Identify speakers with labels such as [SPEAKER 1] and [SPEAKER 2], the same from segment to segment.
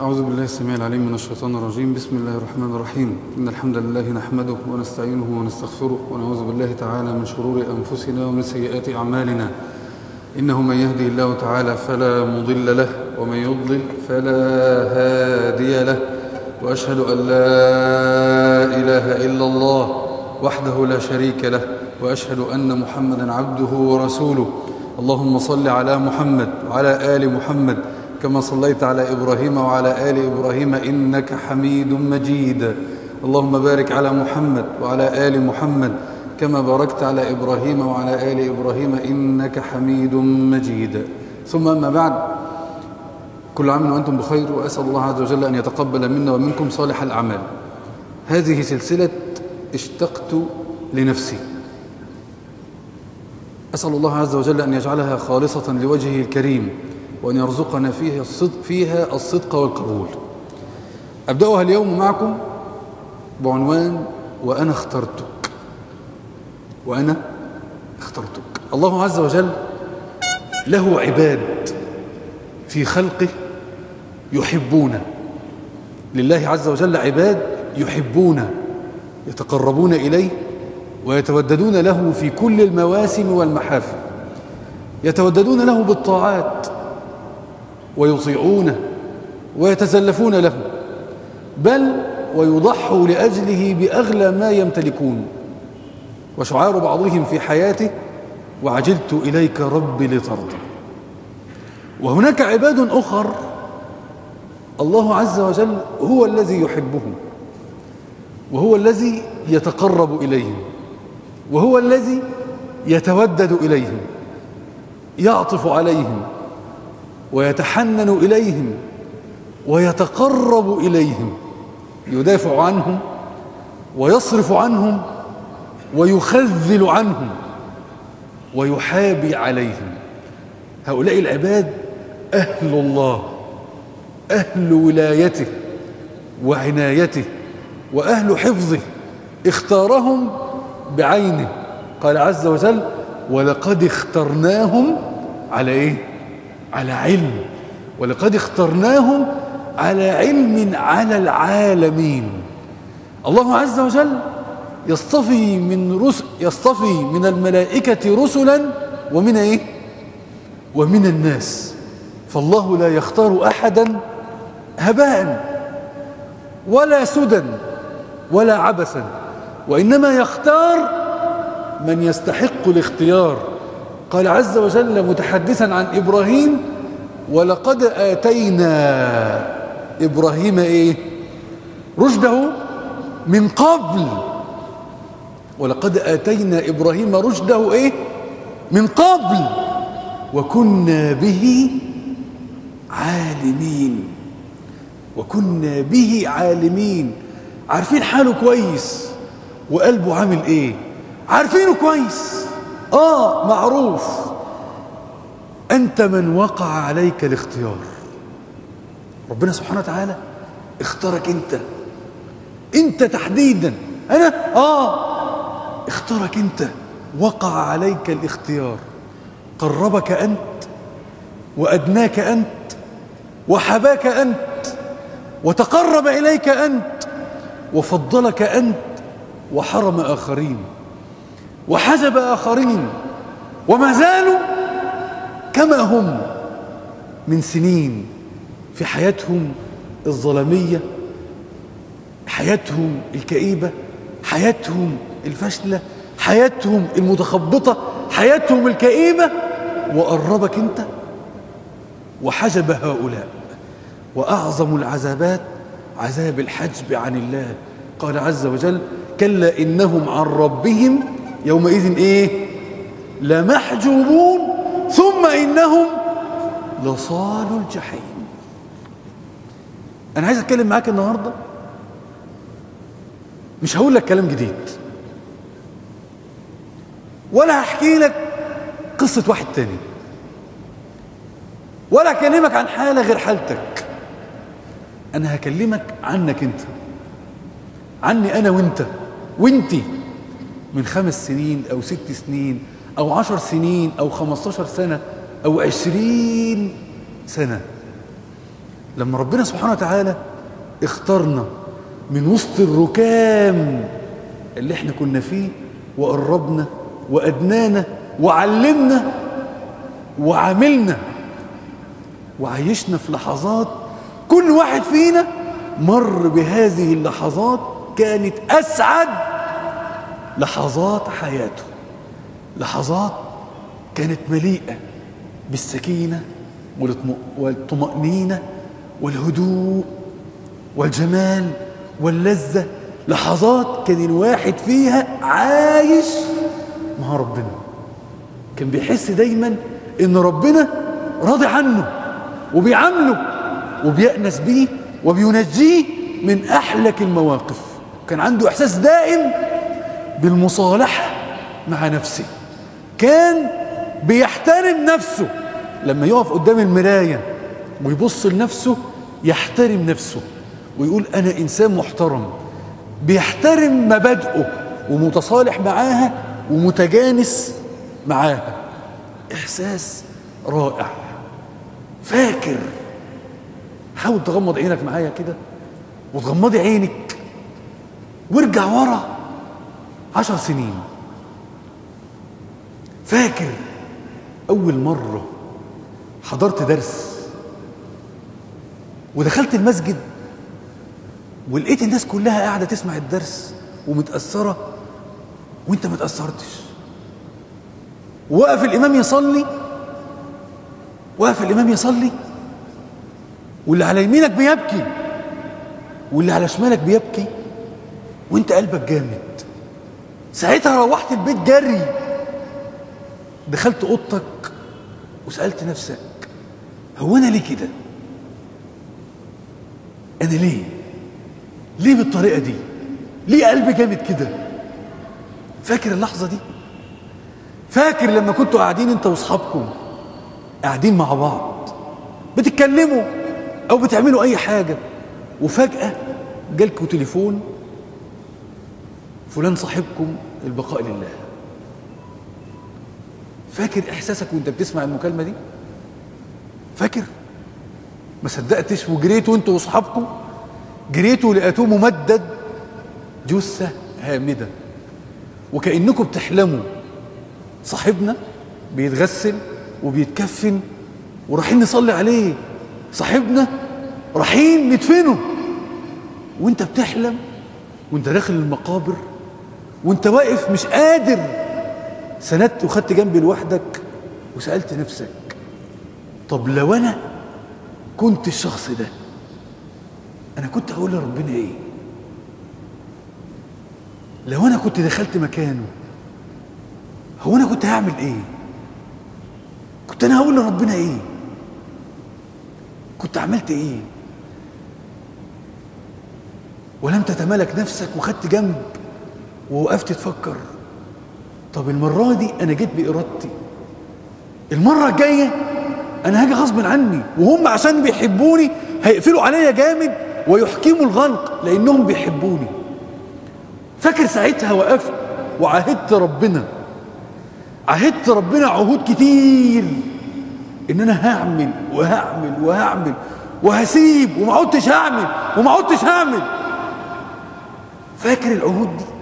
[SPEAKER 1] أعوذ بالله السميع العليم من الشيطان الرجيم بسم الله الرحمن الرحيم إن الحمد لله نحمده ونستعينه ونستغفره ونعوذ بالله تعالى من شرور أنفسنا ومن سيئات أعمالنا إنه من يهدي الله تعالى فلا مضل له ومن يضلل فلا هادي له وأشهد أن لا إله إلا الله وحده لا شريك له وأشهد أن محمدا عبده ورسوله اللهم صل على محمد وعلى آل محمد كما صليت على إبراهيم وعلى آل إبراهيم إنك حميد مجيد اللهم بارك على محمد وعلى آل محمد كما باركت على إبراهيم وعلى آل إبراهيم إنك حميد مجيد ثم أما بعد كل عام وأنتم بخير وأسأل الله عز وجل أن يتقبل منا ومنكم صالح الأعمال هذه سلسلة اشتقت لنفسي أسأل الله عز وجل أن يجعلها خالصة لوجهه الكريم وأن يرزقنا فيها الصدق, فيها الصدق والقبول أبدأها اليوم معكم بعنوان وأنا اخترتك وأنا اخترتك الله عز وجل له عباد في خلقه يحبون لله عز وجل عباد يحبون يتقربون إليه ويتوددون له في كل المواسم والمحافل يتوددون له بالطاعات ويطيعونه ويتزلفون له بل ويضحوا لأجله بأغلى ما يمتلكون وشعار بعضهم في حياته وعجلت إليك ربي لترضى وهناك عباد أخر الله عز وجل هو الذي يحبهم وهو الذي يتقرب إليهم وهو الذي يتودد إليهم يعطف عليهم ويتحنن إليهم ويتقرب إليهم يدافع عنهم ويصرف عنهم ويخذل عنهم ويحابي عليهم هؤلاء العباد أهل الله أهل ولايته وعنايته وأهل حفظه اختارهم بعينه قال عز وجل ولقد اخترناهم على ايه على علم ولقد اخترناهم على علم على العالمين الله عز وجل يصطفي من رسل يصطفي من الملائكة رسلا ومن ايه ومن الناس فالله لا يختار احدا هباء ولا سدى ولا عبثا وانما يختار من يستحق الاختيار قال عز وجل متحدثا عن ابراهيم ولقد اتينا ابراهيم ايه رشده من قبل ولقد اتينا ابراهيم رشده ايه من قبل وكنا به عالمين وكنا به عالمين عارفين حاله كويس وقلبه عامل ايه عارفينه كويس اه معروف انت من وقع عليك الاختيار ربنا سبحانه وتعالى اختارك انت انت تحديدا انا اه اختارك انت وقع عليك الاختيار قربك انت وادناك انت وحباك انت وتقرب اليك انت وفضلك انت وحرم اخرين وحجب آخرين وما زالوا كما هم من سنين في حياتهم الظلمية حياتهم الكئيبة حياتهم الفاشلة حياتهم المتخبطة حياتهم الكئيبة وقربك انت وحجب هؤلاء وأعظم العذابات عذاب الحجب عن الله قال عز وجل كلا إنهم عن ربهم يومئذ ايه لمحجوبون ثم انهم لصال الجحيم انا عايز اتكلم معاك النهارده مش هقول لك كلام جديد ولا هحكي لك قصه واحد تاني ولا اكلمك عن حاله غير حالتك انا هكلمك عنك انت عني انا وانت وانتي من خمس سنين أو ست سنين أو عشر سنين أو خمستاشر سنة أو عشرين سنة لما ربنا سبحانه وتعالى اختارنا من وسط الركام اللي احنا كنا فيه وقربنا وأدنانا وعلمنا وعاملنا وعيشنا في لحظات كل واحد فينا مر بهذه اللحظات كانت أسعد لحظات حياته لحظات كانت مليئة بالسكينة والطمأنينة والهدوء والجمال واللذة لحظات كان الواحد فيها عايش مع ربنا كان بيحس دايما ان ربنا راضي عنه وبيعامله وبيأنس بيه وبينجيه من أحلك المواقف كان عنده إحساس دائم بالمصالحة مع نفسه كان بيحترم نفسه لما يقف قدام المراية ويبص لنفسه يحترم نفسه ويقول أنا إنسان محترم بيحترم مبادئه ومتصالح معاها ومتجانس معاها إحساس رائع فاكر حاول تغمض عينك معايا كده وتغمضي عينك وارجع ورا عشر سنين فاكر أول مرة حضرت درس ودخلت المسجد ولقيت الناس كلها قاعدة تسمع الدرس ومتأثرة وانت ما تأثرتش وقف الإمام يصلي وقف الإمام يصلي واللي على يمينك بيبكي واللي على شمالك بيبكي وانت قلبك جامد ساعتها روحت البيت جري دخلت اوضتك وسالت نفسك هو انا ليه كده انا ليه ليه بالطريقه دي ليه قلبي جامد كده فاكر اللحظه دي فاكر لما كنتوا قاعدين انت واصحابكم قاعدين مع بعض بتتكلموا او بتعملوا اي حاجه وفجاه جالكوا تليفون فلان صاحبكم البقاء لله فاكر احساسك وانت بتسمع المكالمه دي فاكر ما صدقتش وجريتوا انتوا واصحابكم جريتوا لقيتوه ممدد جثه هامده وكانكم بتحلموا صاحبنا بيتغسل وبيتكفن ورايحين نصلي عليه صاحبنا رايحين ندفنه وانت بتحلم وانت داخل المقابر وانت واقف مش قادر سندت وخدت جنبي لوحدك وسألت نفسك طب لو انا كنت الشخص ده انا كنت اقول لربنا ايه لو انا كنت دخلت مكانه هو انا كنت هعمل ايه كنت انا هقول لربنا ايه كنت عملت ايه ولم تتمالك نفسك وخدت جنب ووقفت تفكر طب المرة دي أنا جيت بإرادتي المرة الجاية أنا هاجي غصب عني وهم عشان بيحبوني هيقفلوا عليا جامد ويحكموا الغلق لأنهم بيحبوني فاكر ساعتها وقفت وعاهدت ربنا عاهدت ربنا عهود كتير ان انا هعمل وهعمل وهعمل وهسيب وما عدتش هعمل وما عدتش هعمل فاكر العهود دي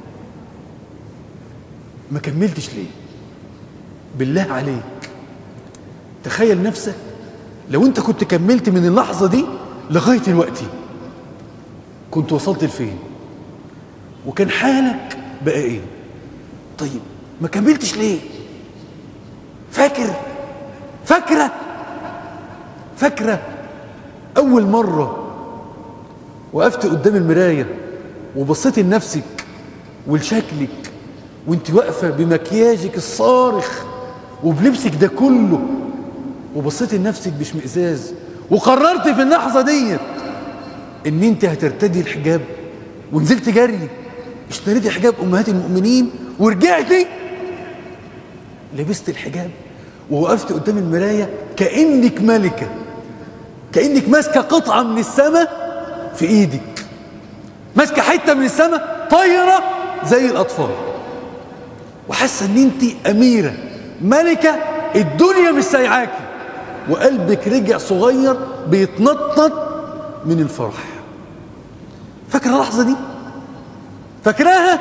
[SPEAKER 1] ما كملتش ليه بالله عليك تخيل نفسك لو انت كنت كملت من اللحظة دي لغاية الوقت كنت وصلت لفين وكان حالك بقى ايه طيب ما كملتش ليه فاكر فاكرة فاكرة أول مرة وقفت قدام المراية وبصيت لنفسك ولشكلك وانت واقفة بمكياجك الصارخ وبلبسك ده كله وبصيت لنفسك باشمئزاز وقررت في اللحظة ديت ان انت هترتدي الحجاب ونزلت جري اشتريتي حجاب امهات المؤمنين ورجعتي لبست الحجاب ووقفت قدام المراية كأنك ملكة كأنك ماسكة قطعة من السماء في ايدك ماسكة حتة من السماء طايرة زي الأطفال وحاسة ان انت أميرة ملكة الدنيا مش سايعاكي
[SPEAKER 2] وقلبك رجع صغير بيتنطط من الفرح فاكره اللحظه دي فاكراها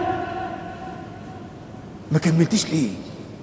[SPEAKER 2] ما كملتيش ليه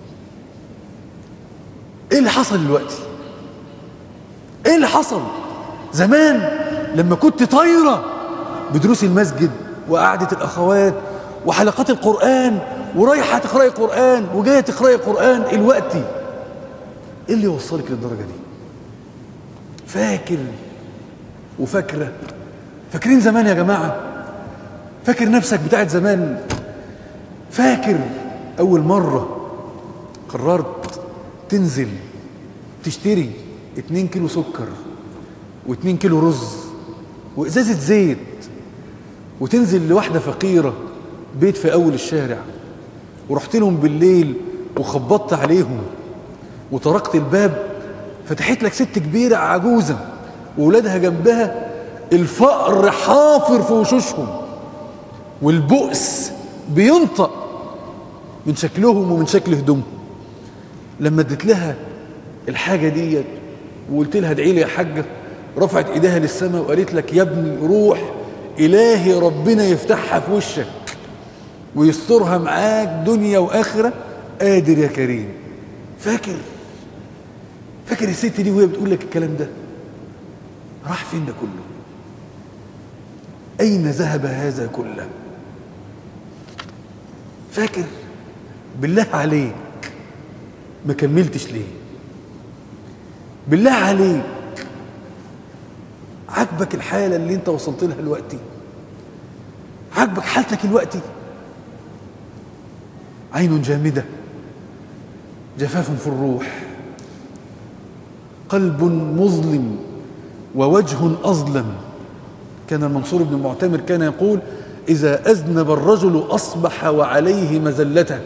[SPEAKER 2] ايه اللي حصل دلوقتي ايه اللي حصل زمان لما كنت طايره بدروس المسجد وقعده الاخوات وحلقات القران ورايحه تقراي قران وجايه تقراي قران الوقتي ايه اللي يوصلك للدرجه دي فاكر وفاكره فاكرين زمان يا جماعه فاكر نفسك بتاعت زمان فاكر اول مره قررت تنزل تشتري 2 كيلو سكر و2 كيلو رز وازازه زيت وتنزل لواحده فقيره بيت في اول الشارع ورحت لهم بالليل وخبطت عليهم وطرقت الباب فتحت لك ست كبيره عجوزه وولادها جنبها الفقر حافر في وشوشهم والبؤس بينطق من شكلهم ومن شكل هدومهم لما اديت لها الحاجة ديت وقلت لها ادعي لي يا حاجة رفعت ايديها للسماء وقالت لك يا ابني روح إلهي ربنا يفتحها في وشك ويسترها معاك دنيا وآخرة قادر يا كريم فاكر فاكر الست دي وهي بتقول لك الكلام ده راح فين ده كله أين ذهب هذا كله فاكر بالله عليك ما كملتش ليه بالله عليك عجبك الحالة اللي انت وصلت لها دلوقتي عجبك حالتك دلوقتي عين جامدة جفاف في الروح قلب مظلم ووجه أظلم كان المنصور بن المعتمر كان يقول إذا أذنب الرجل أصبح وعليه مزلته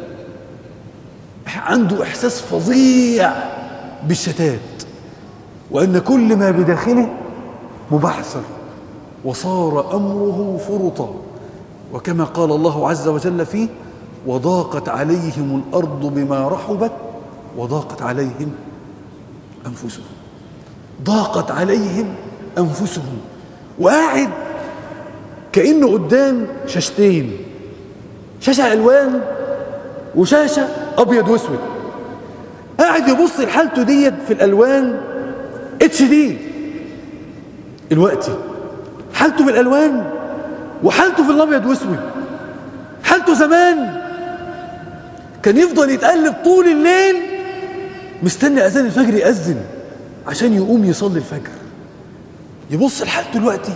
[SPEAKER 2] عنده إحساس فظيع بالشتات وأن كل ما بداخله مبعثر وصار أمره فرطا وكما قال الله عز وجل فيه وضاقت عليهم الأرض بما رحبت وضاقت عليهم أنفسهم ضاقت عليهم أنفسهم وقاعد كأنه قدام شاشتين شاشة ألوان وشاشة أبيض وأسود قاعد يبص لحالته ديت في الألوان اتش دي الوقتي حالته بالألوان وحالته في الأبيض وأسود حالته زمان كان يفضل يتقلب طول الليل مستني أذان الفجر يأذن عشان يقوم يصلي الفجر يبص لحالته دلوقتي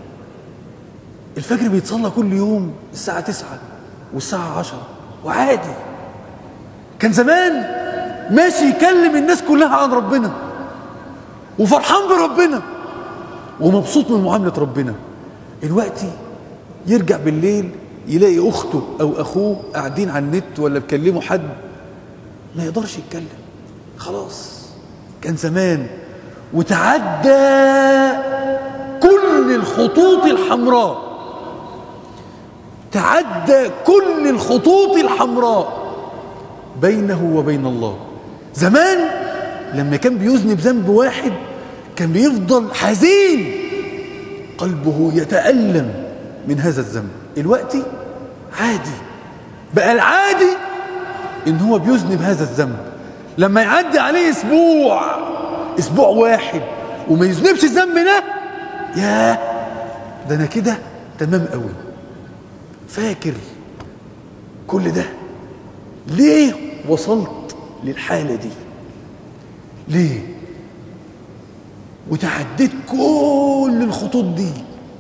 [SPEAKER 2] الفجر بيتصلى كل يوم الساعة تسعة والساعة عشرة وعادي كان زمان ماشي يكلم الناس كلها عن ربنا وفرحان بربنا ومبسوط من معاملة ربنا دلوقتي يرجع بالليل يلاقي أخته أو أخوه قاعدين على النت ولا بيكلموا حد ما يقدرش يتكلم خلاص كان زمان وتعدى كل الخطوط الحمراء تعدى كل الخطوط الحمراء بينه وبين الله زمان لما كان بيذنب ذنب واحد كان بيفضل حزين قلبه يتألم من هذا الذنب دلوقتي عادي بقى العادي ان هو بيذنب هذا الذنب لما يعدي عليه اسبوع اسبوع واحد وما يذنبش الذنب ده ياه ده انا كده تمام قوي فاكر كل ده ليه وصلت للحالة دي ليه وتعديت كل الخطوط دي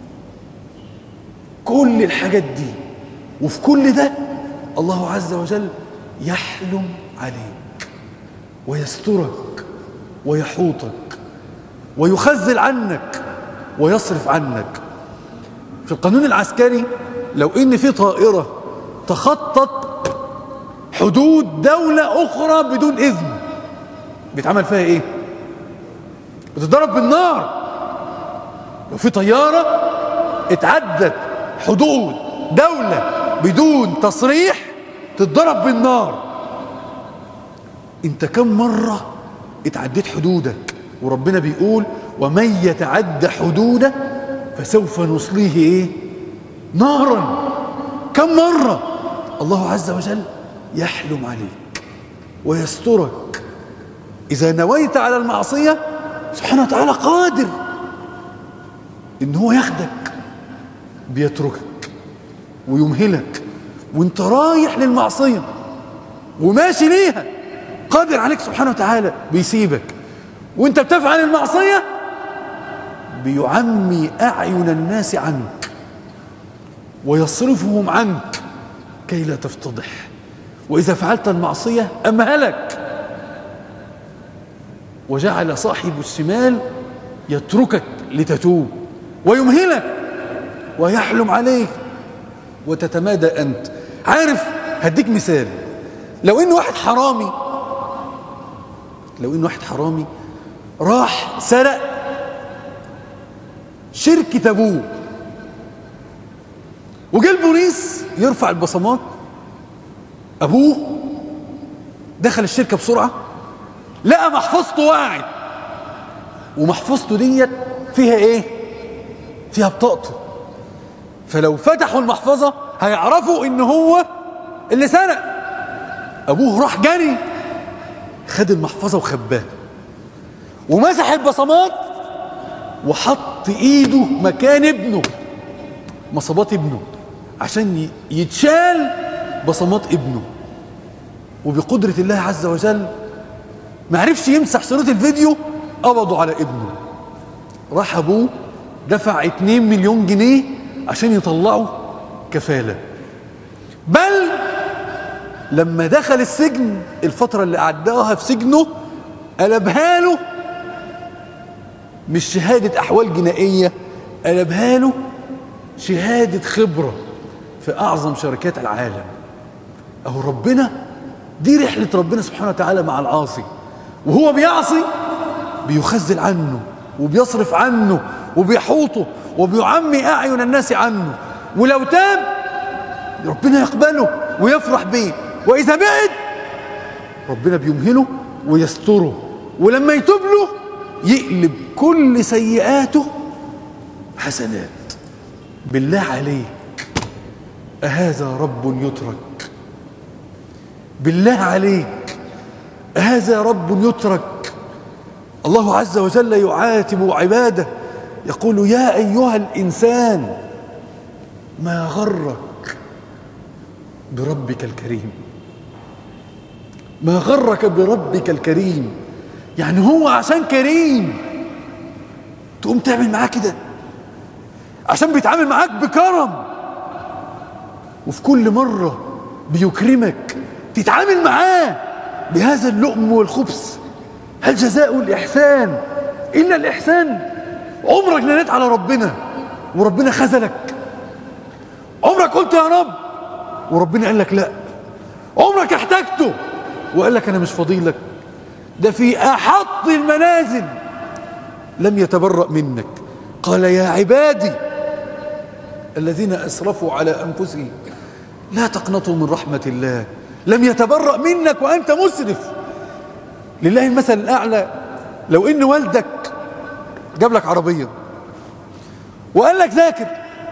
[SPEAKER 2] كل الحاجات دي وفي كل ده الله عز وجل يحلم عليك ويسترك ويحوطك ويخزل عنك ويصرف عنك في القانون العسكري لو ان في طائرة تخطط حدود دولة اخرى بدون اذن بيتعمل فيها ايه بتضرب بالنار لو في طيارة اتعدت حدود دولة بدون تصريح تتضرب بالنار انت كم مرة اتعديت حدودك وربنا بيقول ومن يتعد حدوده فسوف نصليه ايه نارا كم مرة الله عز وجل يحلم عليك ويسترك إذا نويت على المعصية سبحانه وتعالى قادر إن هو ياخدك بيتركك ويمهلك وانت رايح للمعصية وماشي ليها قادر عليك سبحانه وتعالى بيسيبك وانت بتفعل المعصية بيعمي أعين الناس عنك ويصرفهم عنك كي لا تفتضح وإذا فعلت المعصية أمهلك وجعل صاحب الشمال يتركك لتتوب ويمهلك ويحلم عليك وتتمادى أنت عارف هديك مثال لو إن واحد حرامي لو إن واحد حرامي راح سرق شركة أبوه وجا البوليس يرفع البصمات أبوه دخل الشركة بسرعة لقى محفظته وقعت ومحفظته ديت فيها ايه فيها بطاقته فلو فتحوا المحفظة هيعرفوا ان هو اللي سرق ابوه راح جري خد المحفظة وخباها ومسح البصمات وحط ايده مكان ابنه مصابات ابنه عشان ي- يتشال بصمات ابنه وبقدرة الله عز وجل ما عرفش يمسح صورة الفيديو قبضوا على ابنه راح ابوه دفع 2 مليون جنيه عشان يطلعوا كفالة بل لما دخل السجن الفترة اللي قعدها في سجنه قلبها له مش شهادة أحوال جنائية قلبها له شهادة خبرة في أعظم شركات العالم أهو ربنا دي رحلة ربنا سبحانه وتعالى مع العاصي وهو بيعصي بيخزل عنه وبيصرف عنه وبيحوطه وبيعمي أعين الناس عنه ولو تاب ربنا يقبله ويفرح بيه وإذا بعد ربنا بيمهله ويستره ولما يتوب له يقلب كل سيئاته حسنات بالله عليك أهذا رب يترك بالله عليك هذا رب يترك الله عز وجل يعاتب عباده يقول يا أيها الإنسان ما غرك بربك الكريم ما غرك بربك الكريم يعني هو عشان كريم تقوم تعمل معاه كده عشان بيتعامل معاك بكرم وفي كل مرة بيكرمك تتعامل معاه بهذا اللؤم والخبث هل جزاء الإحسان إلا الإحسان عمرك ناديت على ربنا وربنا خذلك عمرك قلت يا رب وربنا قال لك لا عمرك احتجته وقال لك أنا مش فضيلك ده في أحط المنازل لم يتبرأ منك قال يا عبادي الذين أسرفوا على أنفسهم لا تقنطوا من رحمة الله لم يتبرأ منك وأنت مسرف لله المثل الأعلى لو إن والدك جاب لك عربية وقال لك ذاكر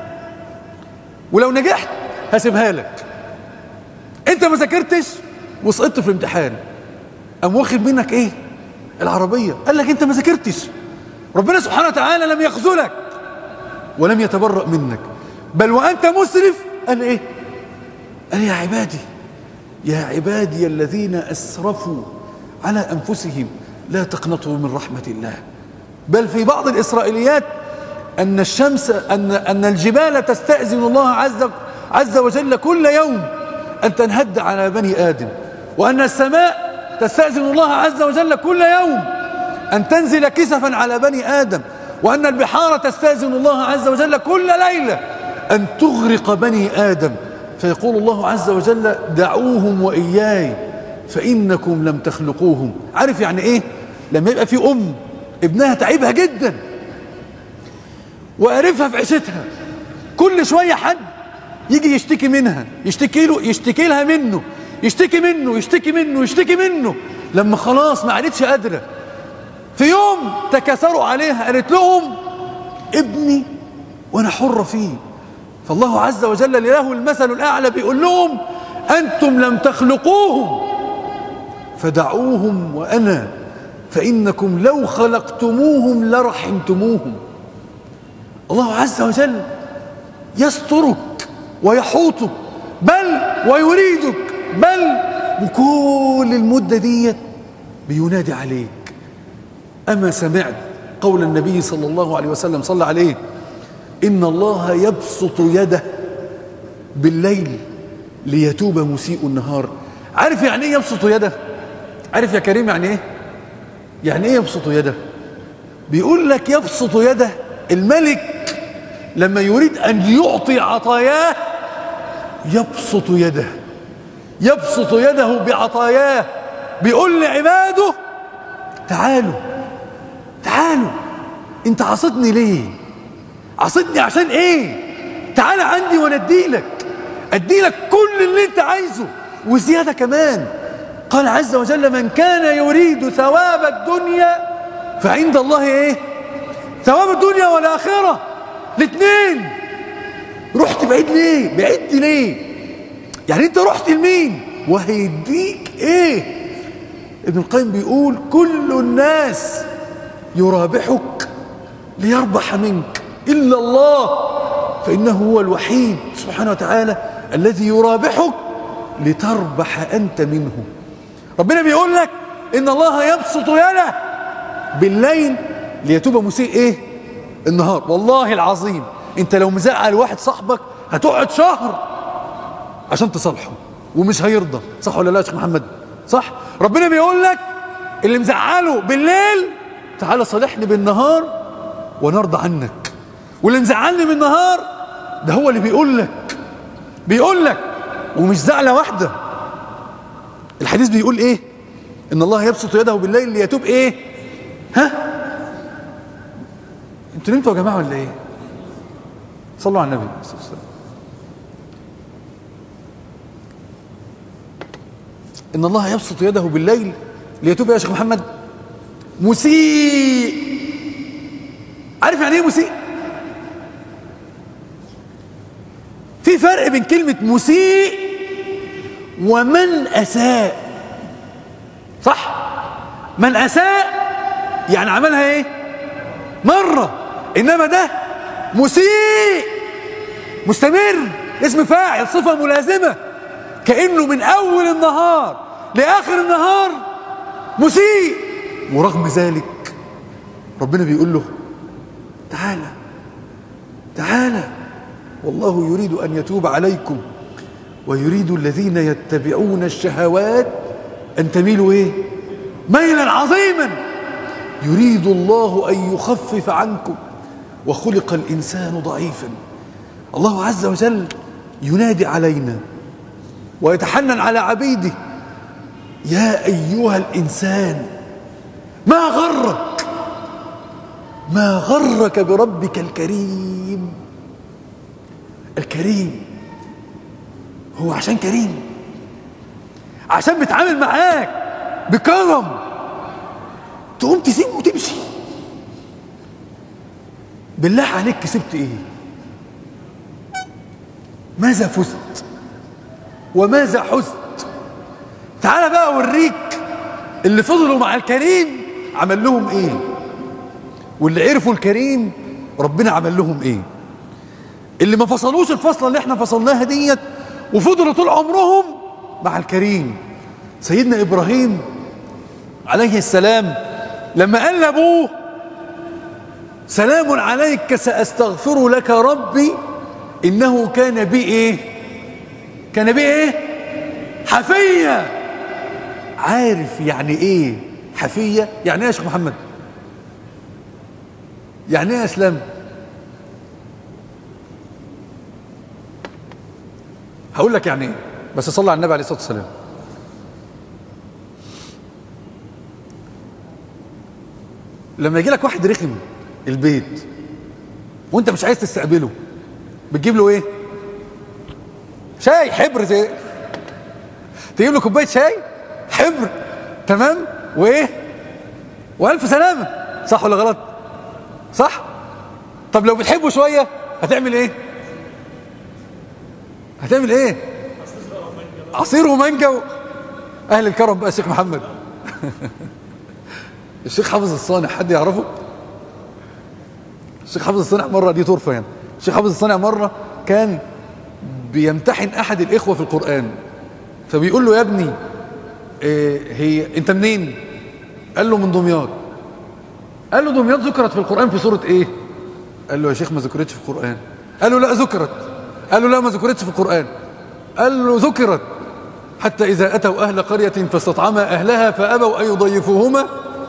[SPEAKER 2] ولو نجحت هسيبها لك انت ما ذاكرتش وسقطت في الامتحان قام واخد منك ايه العربية قال لك انت ما ذاكرتش ربنا سبحانه وتعالى لم يخذلك ولم يتبرأ منك بل وأنت مسرف قال ايه قال يا عبادي يا عبادي الذين أسرفوا على أنفسهم لا تقنطوا من رحمة الله بل في بعض الإسرائيليات أن الشمس أن أن الجبال تستأذن الله عز عز وجل كل يوم أن تنهد على بني آدم وأن السماء تستأذن الله عز وجل كل يوم أن تنزل كسفا على بني آدم وأن البحار تستأذن الله عز وجل كل ليلة أن تغرق بني آدم فيقول الله عز وجل دعوهم وإياي فإنكم لم تخلقوهم عارف يعني إيه لما يبقى في أم ابنها تعبها جدا وقرفها في عيشتها كل شوية حد يجي يشتكي منها يشتكي له يشتكي لها منه يشتكي منه يشتكي منه يشتكي منه لما خلاص ما عادتش قادرة في يوم تكاثروا عليها قالت لهم ابني وانا حرة فيه فالله عز وجل له المثل الأعلى بيقول لهم أنتم لم تخلقوهم فدعوهم وأنا فإنكم لو خلقتموهم لرحمتموهم الله عز وجل يسترك ويحوطك بل ويريدك بل وكل المدة ديت بينادي عليك أما سمعت قول النبي صلى الله عليه وسلم صلى عليه إن الله يبسط يده بالليل ليتوب مسيء النهار عارف يعني ايه يبسط يده عارف يا كريم يعني ايه يعني ايه يبسط يده بيقول لك يبسط يده الملك لما يريد ان يعطي عطاياه يبسط يده يبسط يده بعطاياه بيقول لعباده تعالوا تعالوا انت عصتني ليه عصتني عشان ايه تعال عندي وانا اديلك اديلك كل اللي انت عايزه وزياده كمان قال عز وجل من كان يريد ثواب الدنيا فعند الله ايه ثواب الدنيا والاخره الاثنين رحت بعيد ليه بعدت ليه يعني انت رحت لمين وهيديك ايه ابن القيم بيقول كل الناس يرابحك ليربح منك الا الله فانه هو الوحيد سبحانه وتعالى الذي يرابحك لتربح انت منه ربنا بيقول لك ان الله يبسط يده بالليل ليتوب مسيء ايه النهار والله العظيم انت لو مزعل واحد صاحبك هتقعد شهر عشان تصالحه ومش هيرضى صح ولا لا يا شيخ محمد صح ربنا بيقول لك اللي مزعله بالليل تعالى صالحني بالنهار ونرضى عنك واللي مزعلني بالنهار ده هو اللي بيقول لك بيقول لك ومش زعلة واحدة الحديث بيقول ايه ان الله يبسط يده بالليل ليتوب ايه ها انتوا نمتوا يا جماعة ولا ايه صلوا على النبي صلى الله عليه وسلم ان الله يبسط يده بالليل ليتوب يا شيخ محمد مسيء عارف يعني ايه مسيء في فرق بين كلمة مسيء ومن أساء صح من أساء يعني عملها ايه مرة إنما ده مسيء مستمر اسم فاعل صفة ملازمة كأنه من أول النهار لآخر النهار مسيء ورغم ذلك ربنا بيقول له تعالى تعالى والله يريد أن يتوب عليكم ويريد الذين يتبعون الشهوات أن تميلوا إيه ميلا عظيما يريد الله أن يخفف عنكم وخلق الإنسان ضعيفا الله عز وجل ينادي علينا ويتحنن على عبيده يا أيها الإنسان ما غرك ما غرك بربك الكريم الكريم هو عشان كريم عشان بيتعامل معاك بكرم تقوم تسيبه وتمشي بالله عليك كسبت ايه ماذا فزت وماذا حزت تعال بقى اوريك اللي فضلوا مع الكريم عمل لهم ايه واللي عرفوا الكريم ربنا عمل لهم ايه اللي ما فصلوش الفصلة اللي احنا فصلناها ديت وفضلوا طول عمرهم مع الكريم سيدنا ابراهيم عليه السلام لما قال لابوه سلام عليك ساستغفر لك ربي انه كان بي ايه كان بي ايه حفيه عارف يعني ايه حفيه يعني ايه يا شيخ محمد يعني ايه يا اسلام هقول لك يعني ايه بس صلى على النبي عليه الصلاه والسلام لما يجي لك واحد رخم البيت وانت مش عايز تستقبله بتجيب له ايه شاي حبر زي تجيب له كوبايه شاي حبر تمام وايه والف سلامه صح ولا غلط صح طب لو بتحبه شويه هتعمل ايه هتعمل ايه عصير ومانجا و... اهل الكرم بقى الشيخ محمد الشيخ حافظ الصانع حد يعرفه الشيخ حافظ الصانع مره دي طرفه يعني الشيخ حافظ الصانع مره كان بيمتحن احد الاخوه في القران فبيقول له يا ابني إيه هي انت منين قال له من دمياط قال له دمياط ذكرت في القران في سوره ايه قال له يا شيخ ما ذكرتش في القران قال له لا ذكرت قال له لا ما ذكرتش في القران قال له ذكرت حتى إذا أتوا أهل قرية فاستطعما أهلها فأبوا أن يضيفوهما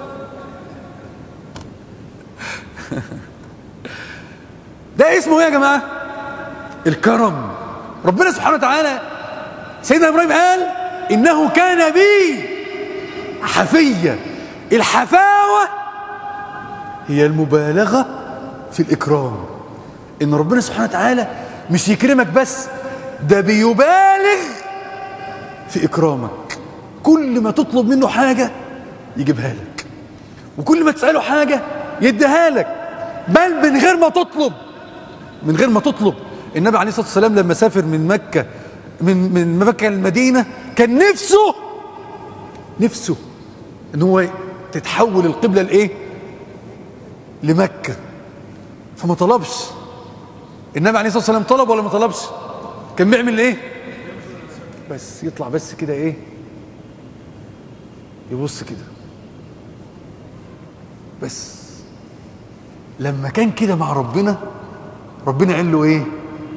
[SPEAKER 2] ده اسمه ايه يا جماعة الكرم ربنا سبحانه وتعالى سيدنا إبراهيم قال إنه كان بي حفية الحفاوة هي المبالغة في الإكرام إن ربنا سبحانه وتعالى مش يكرمك بس ده بيبالغ في إكرامك كل ما تطلب منه حاجة يجيبها لك وكل ما تسأله حاجة يديها لك بل من غير ما تطلب من غير ما تطلب النبي عليه الصلاة والسلام لما سافر من مكة من من مكة للمدينة كان نفسه نفسه ان هو تتحول القبلة لايه لمكة فما طلبش النبي عليه الصلاة والسلام طلب ولا ما طلبش كان بيعمل ايه بس يطلع بس كده ايه يبص كده بس لما كان كده مع ربنا ربنا قال له ايه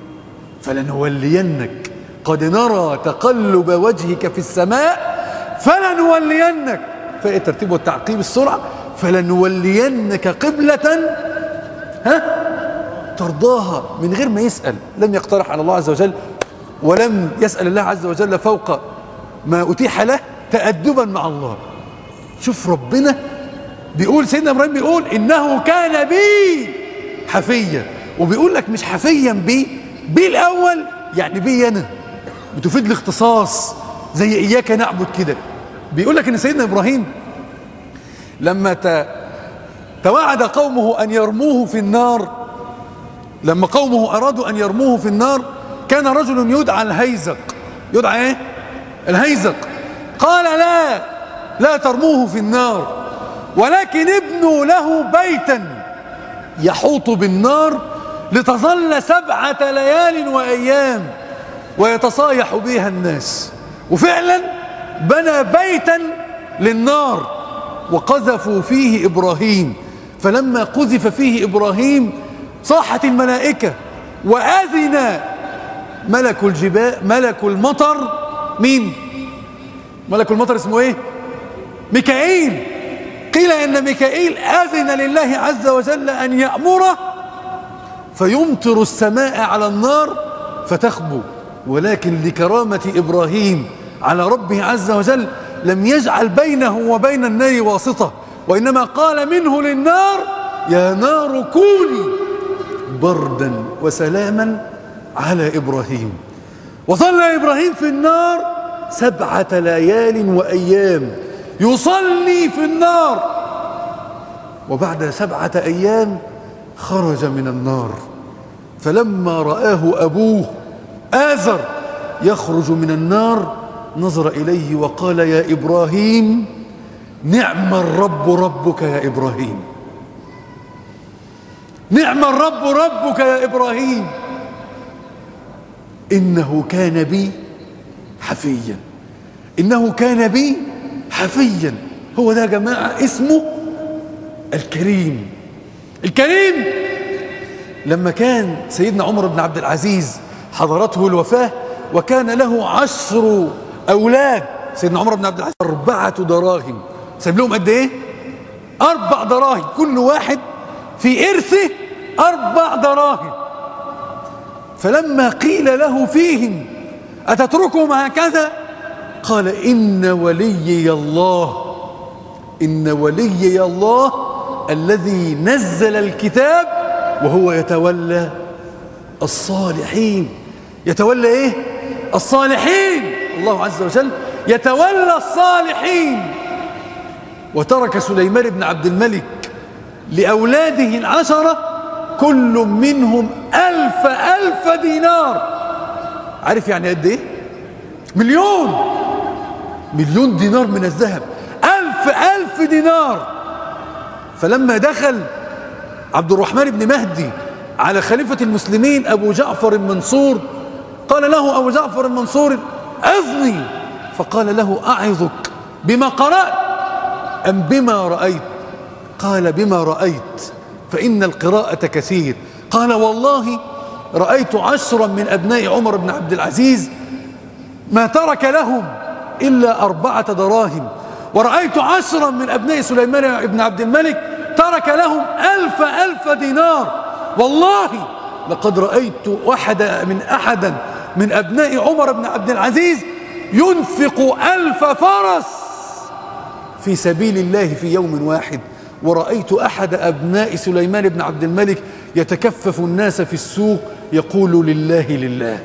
[SPEAKER 2] فلنولينك قد نرى تقلب وجهك في السماء فلنولينك فايه الترتيب والتعقيب السرعه فلنولينك قبلة ها ترضاها من غير ما يسأل لم يقترح على الله عز وجل ولم يسأل الله عز وجل فوق ما أتيح له تأدبا مع الله شوف ربنا بيقول سيدنا إبراهيم بيقول إنه كان بي حفيا وبيقول لك مش حفيا بي بي الأول يعني بي أنا بتفيد الاختصاص زي إياك نعبد كده بيقول لك إن سيدنا إبراهيم لما ت... توعد قومه أن يرموه في النار لما قومه أرادوا أن يرموه في النار كان رجل يدعى الهيزق يدعى ايه الهيزق قال لا لا ترموه في النار ولكن ابنوا له بيتا يحوط بالنار لتظل سبعة ليال وأيام ويتصايح بها الناس وفعلا بنى بيتا للنار وقذفوا فيه إبراهيم فلما قذف فيه إبراهيم صاحت الملائكة وأذن ملك الجبال ملك المطر مين ملك المطر اسمه ايه ميكائيل قيل ان ميكائيل اذن لله عز وجل ان يامره فيمطر السماء على النار فتخبو ولكن لكرامه ابراهيم على ربه عز وجل لم يجعل بينه وبين النار واسطه وانما قال منه للنار يا نار كوني بردا وسلاما على إبراهيم وظل إبراهيم في النار سبعة ليال وأيام يصلي في النار وبعد سبعة أيام خرج من النار فلما رآه أبوه آزر يخرج من النار نظر إليه وقال يا إبراهيم نعم الرب ربك يا إبراهيم نعم الرب ربك يا إبراهيم إنه كان بي حفيا إنه كان بي حفيا هو ده يا جماعة اسمه الكريم الكريم لما كان سيدنا عمر بن عبد العزيز حضرته الوفاة وكان له عشر أولاد سيدنا عمر بن عبد العزيز أربعة دراهم سيب لهم قد إيه؟ أربع دراهم كل واحد في إرثه أربع دراهم فلما قيل له فيهم أتتركهم هكذا قال إن وليي الله إن وليي الله الذي نزل الكتاب وهو يتولى الصالحين يتولى ايه الصالحين الله عز وجل يتولى الصالحين وترك سليمان بن عبد الملك لأولاده العشرة كل منهم ألف ألف دينار عارف يعني قد إيه؟ مليون مليون دينار من الذهب ألف ألف دينار فلما دخل عبد الرحمن بن مهدي على خليفة المسلمين أبو جعفر المنصور قال له أبو جعفر المنصور أذني فقال له أعظك بما قرأت أم بما رأيت قال بما رأيت فإن القراءة كثير قال والله رأيت عشرا من أبناء عمر بن عبد العزيز ما ترك لهم إلا أربعة دراهم ورأيت عشرا من أبناء سليمان بن عبد الملك ترك لهم ألف ألف دينار والله لقد رأيت واحد من أحدا من أبناء عمر بن عبد العزيز ينفق ألف فرس في سبيل الله في يوم واحد ورأيت أحد أبناء سليمان بن عبد الملك يتكفف الناس في السوق يقول لله لله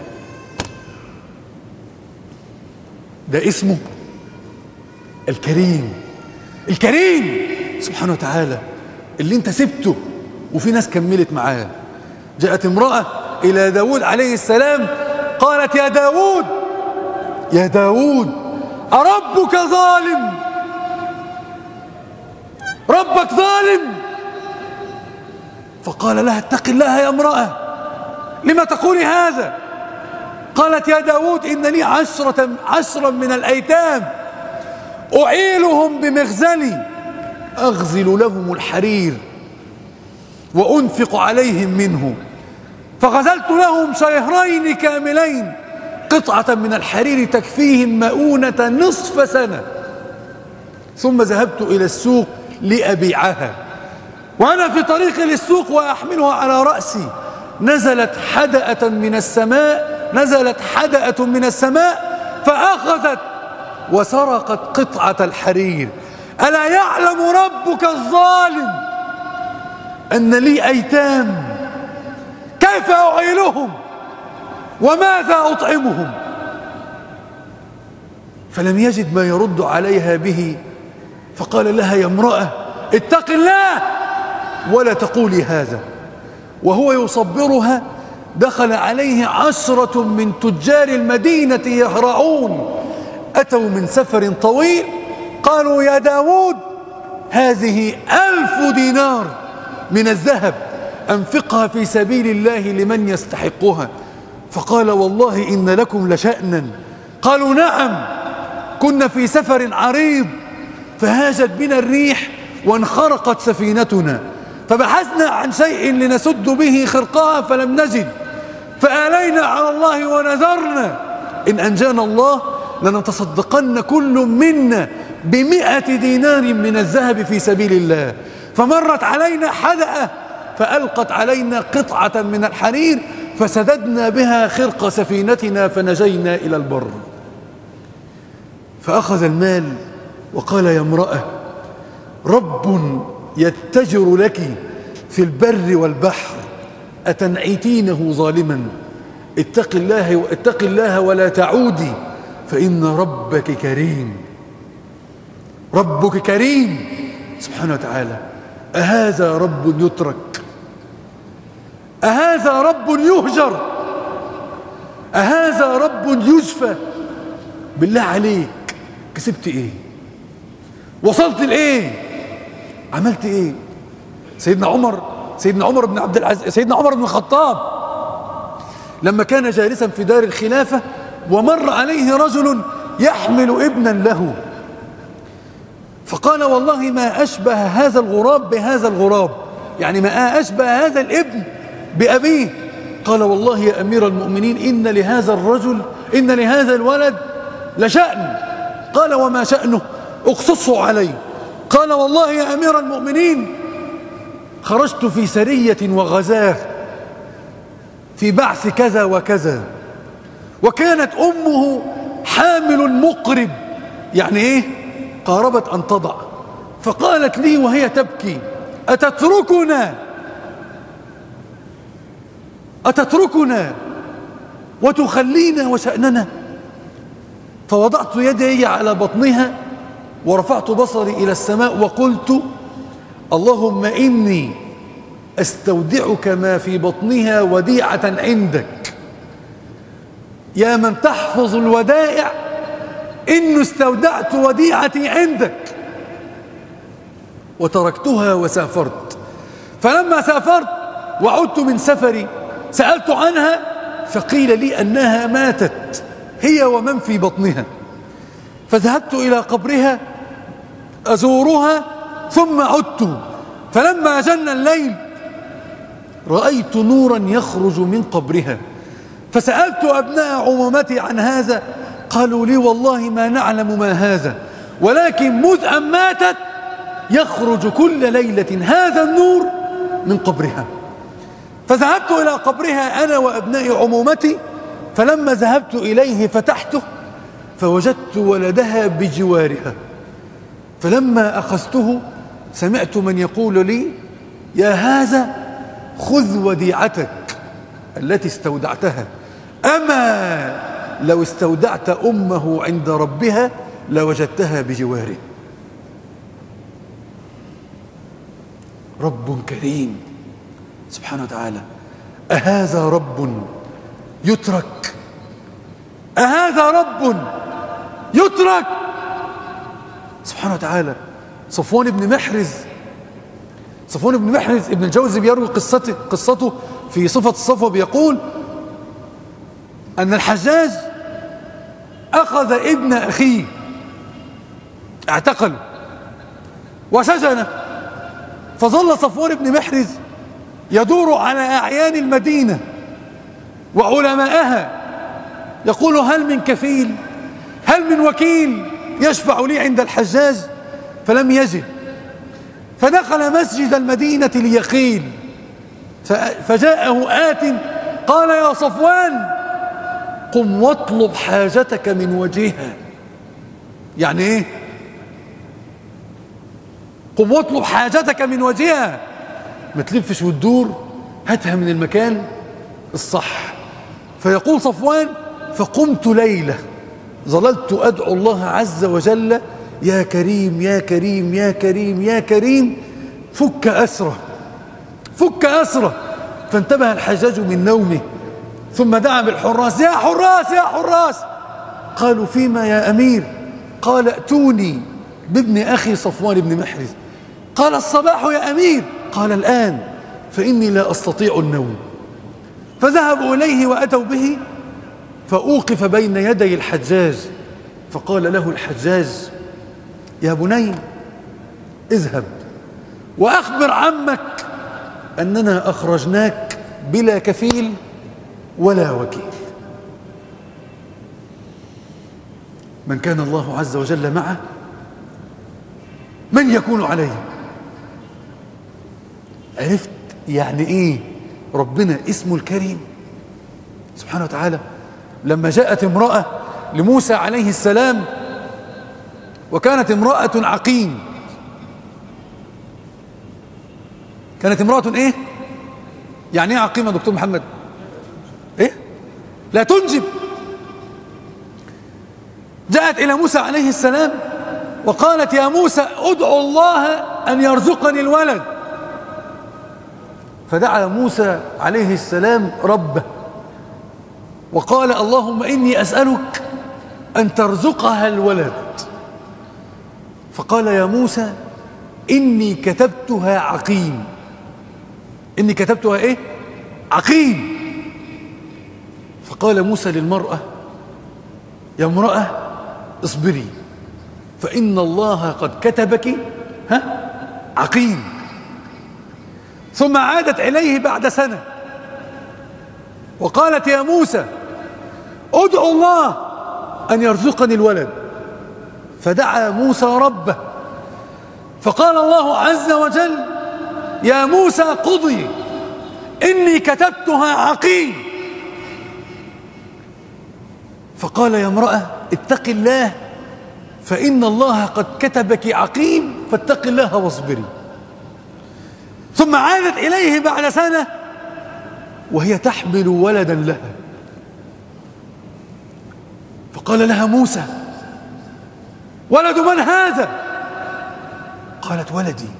[SPEAKER 2] ده اسمه الكريم الكريم سبحانه وتعالى اللي انت سبته وفي ناس كملت معاه جاءت امرأة إلى داود عليه السلام قالت يا داود يا داود أربك ظالم ربك ظالم فقال لها اتق الله يا امرأة لما تقولي هذا قالت يا داود إن لي عشرة عشرا من الأيتام أعيلهم بمغزلي أغزل لهم الحرير وأنفق عليهم منه فغزلت لهم شهرين كاملين قطعة من الحرير تكفيهم مؤونة نصف سنة ثم ذهبت إلى السوق لأبيعها وأنا في طريقي للسوق وأحملها على رأسي نزلت حدأة من السماء نزلت حدأة من السماء فأخذت وسرقت قطعة الحرير ألا يعلم ربك الظالم أن لي أيتام كيف أعيلهم وماذا أطعمهم فلم يجد ما يرد عليها به فقال لها يا امرأة اتق الله ولا تقولي هذا وهو يصبرها دخل عليه عشرة من تجار المدينة يهرعون أتوا من سفر طويل قالوا يا داود هذه ألف دينار من الذهب أنفقها في سبيل الله لمن يستحقها فقال والله إن لكم لشأنا قالوا نعم كنا في سفر عريض فهاجت بنا الريح وانخرقت سفينتنا فبحثنا عن شيء لنسد به خرقها فلم نجد فآلينا على الله ونذرنا إن أنجانا الله لنتصدقن كل منا بمئة دينار من الذهب في سبيل الله فمرت علينا حدأة فألقت علينا قطعة من الحرير فسددنا بها خرق سفينتنا فنجينا إلى البر فأخذ المال وقال يا امرأة رب يتجر لك في البر والبحر أتنعتينه ظالما اتق الله اتق الله ولا تعودي فإن ربك كريم ربك كريم سبحانه وتعالى أهذا رب يترك أهذا رب يهجر أهذا رب يجفى بالله عليك كسبت ايه وصلت لايه عملت ايه سيدنا عمر سيدنا عمر بن عبد العزيز سيدنا عمر بن الخطاب لما كان جالسا في دار الخلافة ومر عليه رجل يحمل ابنا له فقال والله ما أشبه هذا الغراب بهذا الغراب يعني ما أشبه هذا الابن بأبيه قال والله يا أمير المؤمنين إن لهذا الرجل إن لهذا الولد لشأن قال وما شأنه اقصصه علي قال والله يا أمير المؤمنين خرجت في سرية وغزاه في بعث كذا وكذا وكانت أمه حامل مقرب يعني إيه قاربت أن تضع فقالت لي وهي تبكي أتتركنا أتتركنا وتخلينا وشأننا فوضعت يدي على بطنها ورفعت بصري إلى السماء وقلت اللهم إني أستودعك ما في بطنها وديعة عندك يا من تحفظ الودائع إن استودعت وديعتي عندك وتركتها وسافرت فلما سافرت وعدت من سفري سألت عنها فقيل لي أنها ماتت هي ومن في بطنها فذهبت إلى قبرها أزورها ثم عدت فلما جن الليل رأيت نورا يخرج من قبرها فسألت أبناء عمومتي عن هذا قالوا لي والله ما نعلم ما هذا ولكن مذ أن ماتت يخرج كل ليلة هذا النور من قبرها فذهبت إلى قبرها أنا وأبناء عمومتي فلما ذهبت إليه فتحته فوجدت ولدها بجوارها فلما أخذته سمعت من يقول لي يا هذا خذ وديعتك التي استودعتها أما لو استودعت أمه عند ربها لوجدتها بجواره رب كريم سبحانه وتعالى أهذا رب يترك أهذا رب يترك سبحانه وتعالى صفوان بن محرز صفوان بن محرز ابن الجوزي بيروي قصته قصته في صفة الصفوة بيقول أن الحجاج أخذ ابن أخيه اعتقله وسجنه فظل صفوان بن محرز يدور على أعيان المدينة وعلماءها يقول هل من كفيل هل من وكيل يشفع لي عند الحجاج فلم يجد فدخل مسجد المدينة ليقيل فجاءه آت قال يا صفوان قم واطلب حاجتك من وجهها يعني ايه قم واطلب حاجتك من وجهها ما تلفش وتدور هاتها من المكان الصح فيقول صفوان فقمت ليلة ظللت أدعو الله عز وجل يا كريم يا كريم يا كريم يا كريم فك أسره فك أسره فانتبه الحجاج من نومه ثم دعا بالحراس يا حراس يا حراس قالوا فيما يا أمير قال ائتوني بابن أخي صفوان بن محرز قال الصباح يا أمير قال الآن فإني لا أستطيع النوم فذهبوا إليه وأتوا به فأوقف بين يدي الحجاج فقال له الحجاج يا بني اذهب وأخبر عمك أننا أخرجناك بلا كفيل ولا وكيل من كان الله عز وجل معه من يكون عليه عرفت يعني ايه ربنا اسمه الكريم سبحانه وتعالى لما جاءت امرأة لموسى عليه السلام وكانت امرأة عقيم كانت امرأة ايه يعني ايه عقيمة دكتور محمد ايه لا تنجب جاءت الى موسى عليه السلام وقالت يا موسى ادعو الله ان يرزقني الولد فدعا موسى عليه السلام ربه وقال اللهم اني اسالك ان ترزقها الولد فقال يا موسى اني كتبتها عقيم اني كتبتها ايه عقيم فقال موسى للمراه يا امراه اصبري فان الله قد كتبك ها عقيم ثم عادت اليه بعد سنه وقالت يا موسى ادعو الله ان يرزقني الولد فدعا موسى ربه فقال الله عز وجل يا موسى قضي إني كتبتها عقيم فقال يا امرأة اتق الله فإن الله قد كتبك عقيم فاتق الله واصبري ثم عادت إليه بعد سنة وهي تحمل ولدا لها فقال لها موسى ولد من هذا قالت ولدي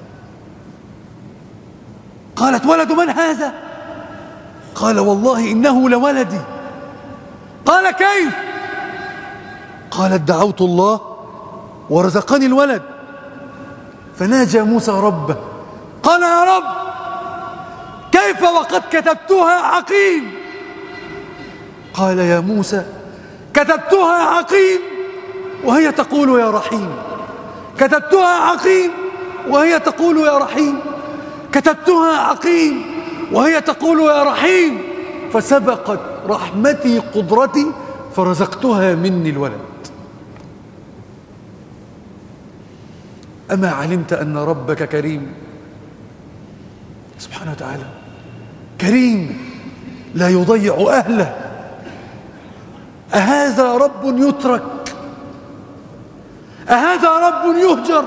[SPEAKER 2] قالت ولد من هذا قال والله إنه لولدي قال كيف قالت دعوت الله ورزقني الولد فناجى موسى ربه قال يا رب كيف وقد كتبتها عقيم قال يا موسى كتبتها عقيم وهي تقول يا رحيم كتبتها عقيم وهي تقول يا رحيم كتبتها عقيم وهي تقول يا رحيم فسبقت رحمتي قدرتي فرزقتها مني الولد أما علمت أن ربك كريم سبحانه وتعالى كريم لا يضيع أهله أهذا رب يترك أهذا رب يهجر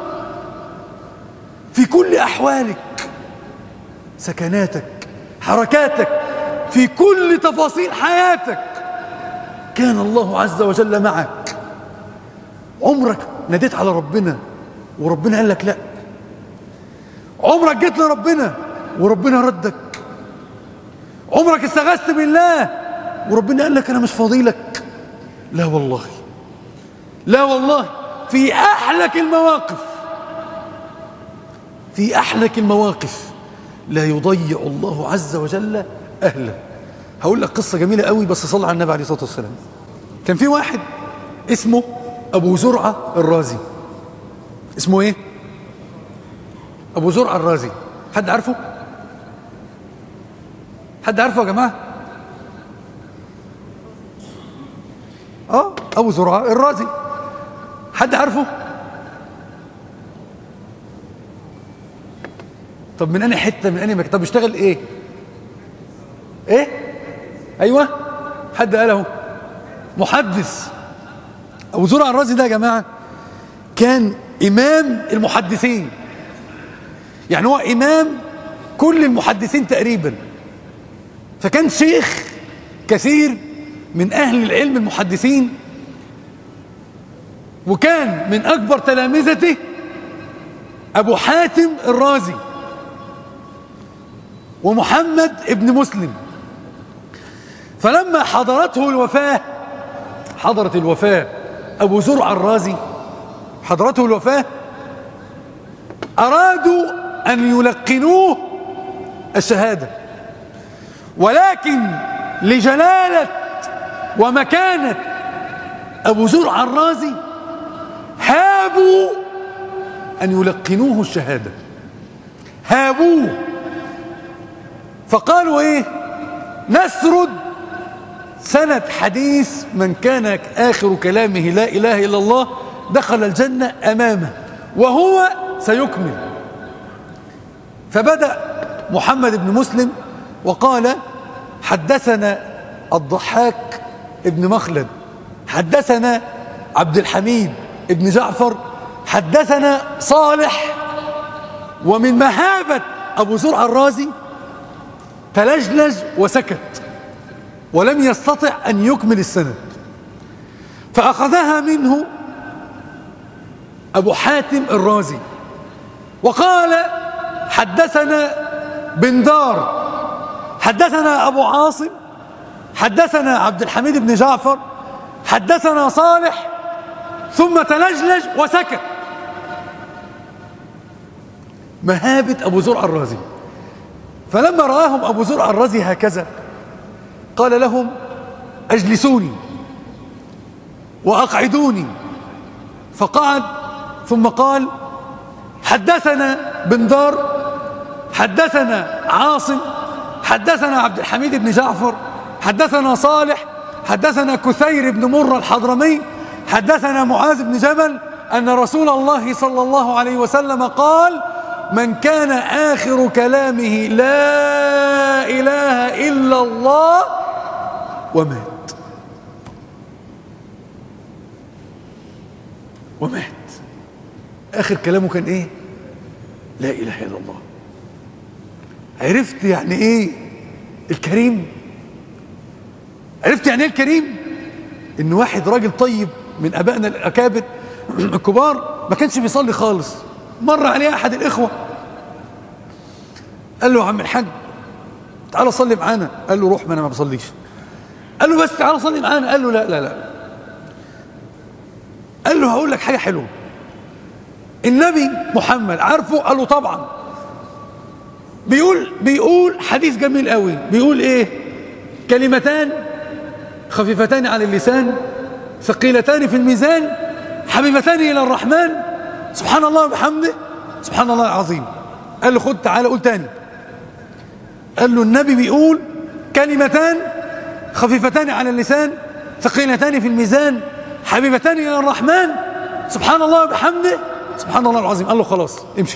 [SPEAKER 2] في كل أحوالك سكناتك حركاتك في كل تفاصيل حياتك كان الله عز وجل معك عمرك ناديت على ربنا وربنا قال لك لا عمرك جيت لربنا وربنا ردك عمرك استغثت بالله وربنا قال لك انا مش فاضي لك لا والله لا والله في احلك المواقف في احلك المواقف لا يضيع الله عز وجل اهله هقول لك قصه جميله قوي بس صلى على النبي عليه الصلاه والسلام كان في واحد اسمه ابو زرعه الرازي اسمه ايه ابو زرعه الرازي حد عارفه حد عارفه يا جماعه اه ابو زرعه الرازي حد عارفه طب من انهي حته من انهي مكتب طب اشتغل ايه ايه ايوه حد قاله محدث ابو زرعه الرازي ده يا جماعه كان امام المحدثين يعني هو امام كل المحدثين تقريبا فكان شيخ كثير من اهل العلم المحدثين وكان من اكبر تلامذته ابو حاتم الرازي ومحمد ابن مسلم فلما حضرته الوفاه حضرت الوفاه ابو زرع الرازي حضرته الوفاه ارادوا ان يلقنوه الشهاده ولكن لجلاله ومكانه ابو زرع الرازي هابوا ان يلقنوه الشهاده هابوه فقالوا ايه نسرد سند حديث من كان آخر كلامه لا إله إلا الله دخل الجنة أمامه وهو سيكمل فبدأ محمد بن مسلم وقال حدثنا الضحاك ابن مخلد حدثنا عبد الحميد ابن جعفر حدثنا صالح ومن مهابة أبو زرع الرازي تلجلج وسكت ولم يستطع أن يكمل السند فأخذها منه أبو حاتم الرازي وقال حدثنا بندار حدثنا أبو عاصم حدثنا عبد الحميد بن جعفر حدثنا صالح ثم تلجلج وسكت مهابة أبو زرع الرازي فلما رآهم أبو زرع الرازي هكذا قال لهم أجلسوني وأقعدوني فقعد ثم قال حدثنا بندار حدثنا عاصم حدثنا عبد الحميد بن جعفر حدثنا صالح حدثنا كثير بن مر الحضرمي حدثنا معاذ بن جبل أن رسول الله صلى الله عليه وسلم قال من كان آخر كلامه لا إله إلا الله ومات ومات آخر كلامه كان إيه لا إله إلا الله عرفت يعني إيه الكريم عرفت يعني إيه الكريم إن واحد راجل طيب من أبائنا الأكابر الكبار ما كانش بيصلي خالص مر عليه احد الاخوه قال له يا عم الحاج تعالى صلي معانا قال له روح ما انا ما بصليش قال له بس تعالى صلي معانا قال له لا لا لا قال له هقول لك حاجه حلوه النبي محمد عارفه قال له طبعا بيقول بيقول حديث جميل قوي بيقول ايه كلمتان خفيفتان على اللسان ثقيلتان في الميزان حبيبتان الى الرحمن سبحان الله وبحمده سبحان الله العظيم قال له خد تعالى قول تاني قال له النبي بيقول كلمتان خفيفتان على اللسان ثقيلتان في الميزان حبيبتان الى الرحمن سبحان الله وبحمده سبحان الله العظيم قال له خلاص امشي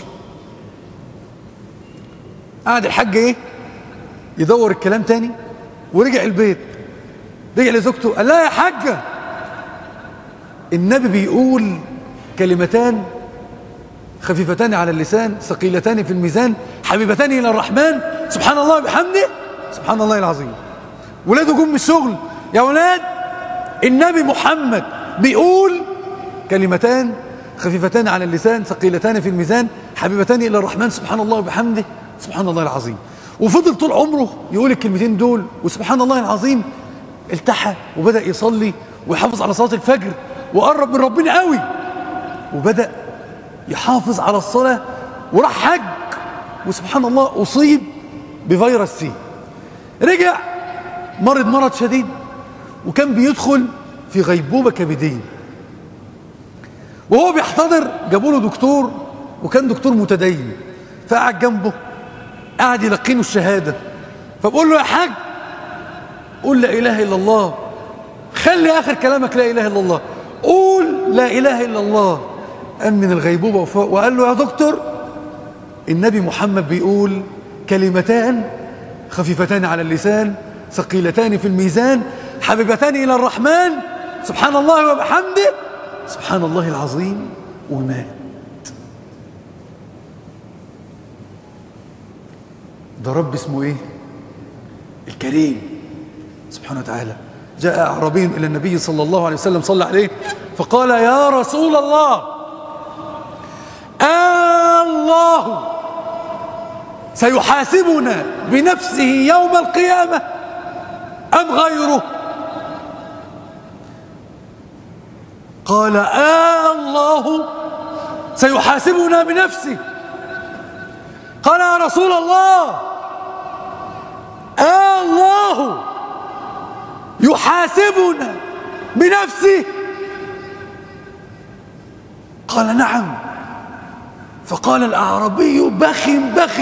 [SPEAKER 2] قعد الحاج ايه يدور الكلام تاني ورجع البيت رجع لزوجته قال لا يا حاجه النبي بيقول كلمتان خفيفتان على اللسان ثقيلتان في الميزان حبيبتان الى الرحمن سبحان الله وبحمده سبحان الله العظيم ولاده جم من الشغل يا ولاد النبي محمد بيقول كلمتان خفيفتان على اللسان ثقيلتان في الميزان حبيبتان الى الرحمن سبحان الله وبحمده سبحان الله العظيم وفضل طول عمره يقول الكلمتين دول وسبحان الله العظيم التحى وبدا يصلي ويحافظ على صلاه الفجر وقرب من ربنا قوي وبدا يحافظ على الصلاه وراح حج وسبحان الله اصيب بفيروس سي رجع مرض مرض شديد وكان بيدخل في غيبوبه كبديه وهو بيحتضر جابوا له دكتور وكان دكتور متدين فقعد جنبه قعد يلقينه الشهاده فبقول له يا حاج قول لا اله الا الله خلي اخر كلامك لا اله الا الله قول لا اله الا الله قام من الغيبوبه وفوق وقال له يا دكتور النبي محمد بيقول كلمتان خفيفتان على اللسان ثقيلتان في الميزان حبيبتان الى الرحمن سبحان الله وبحمده سبحان الله العظيم ومات ده رب اسمه ايه الكريم سبحانه وتعالى جاء اعرابي الى النبي صلى الله عليه وسلم صلى عليه فقال يا رسول الله آه الله سيحاسبنا بنفسه يوم القيامه ام غيره قال آه الله سيحاسبنا بنفسه قال يا رسول الله آه الله يحاسبنا بنفسه قال نعم فقال الأعرابي بخ بخ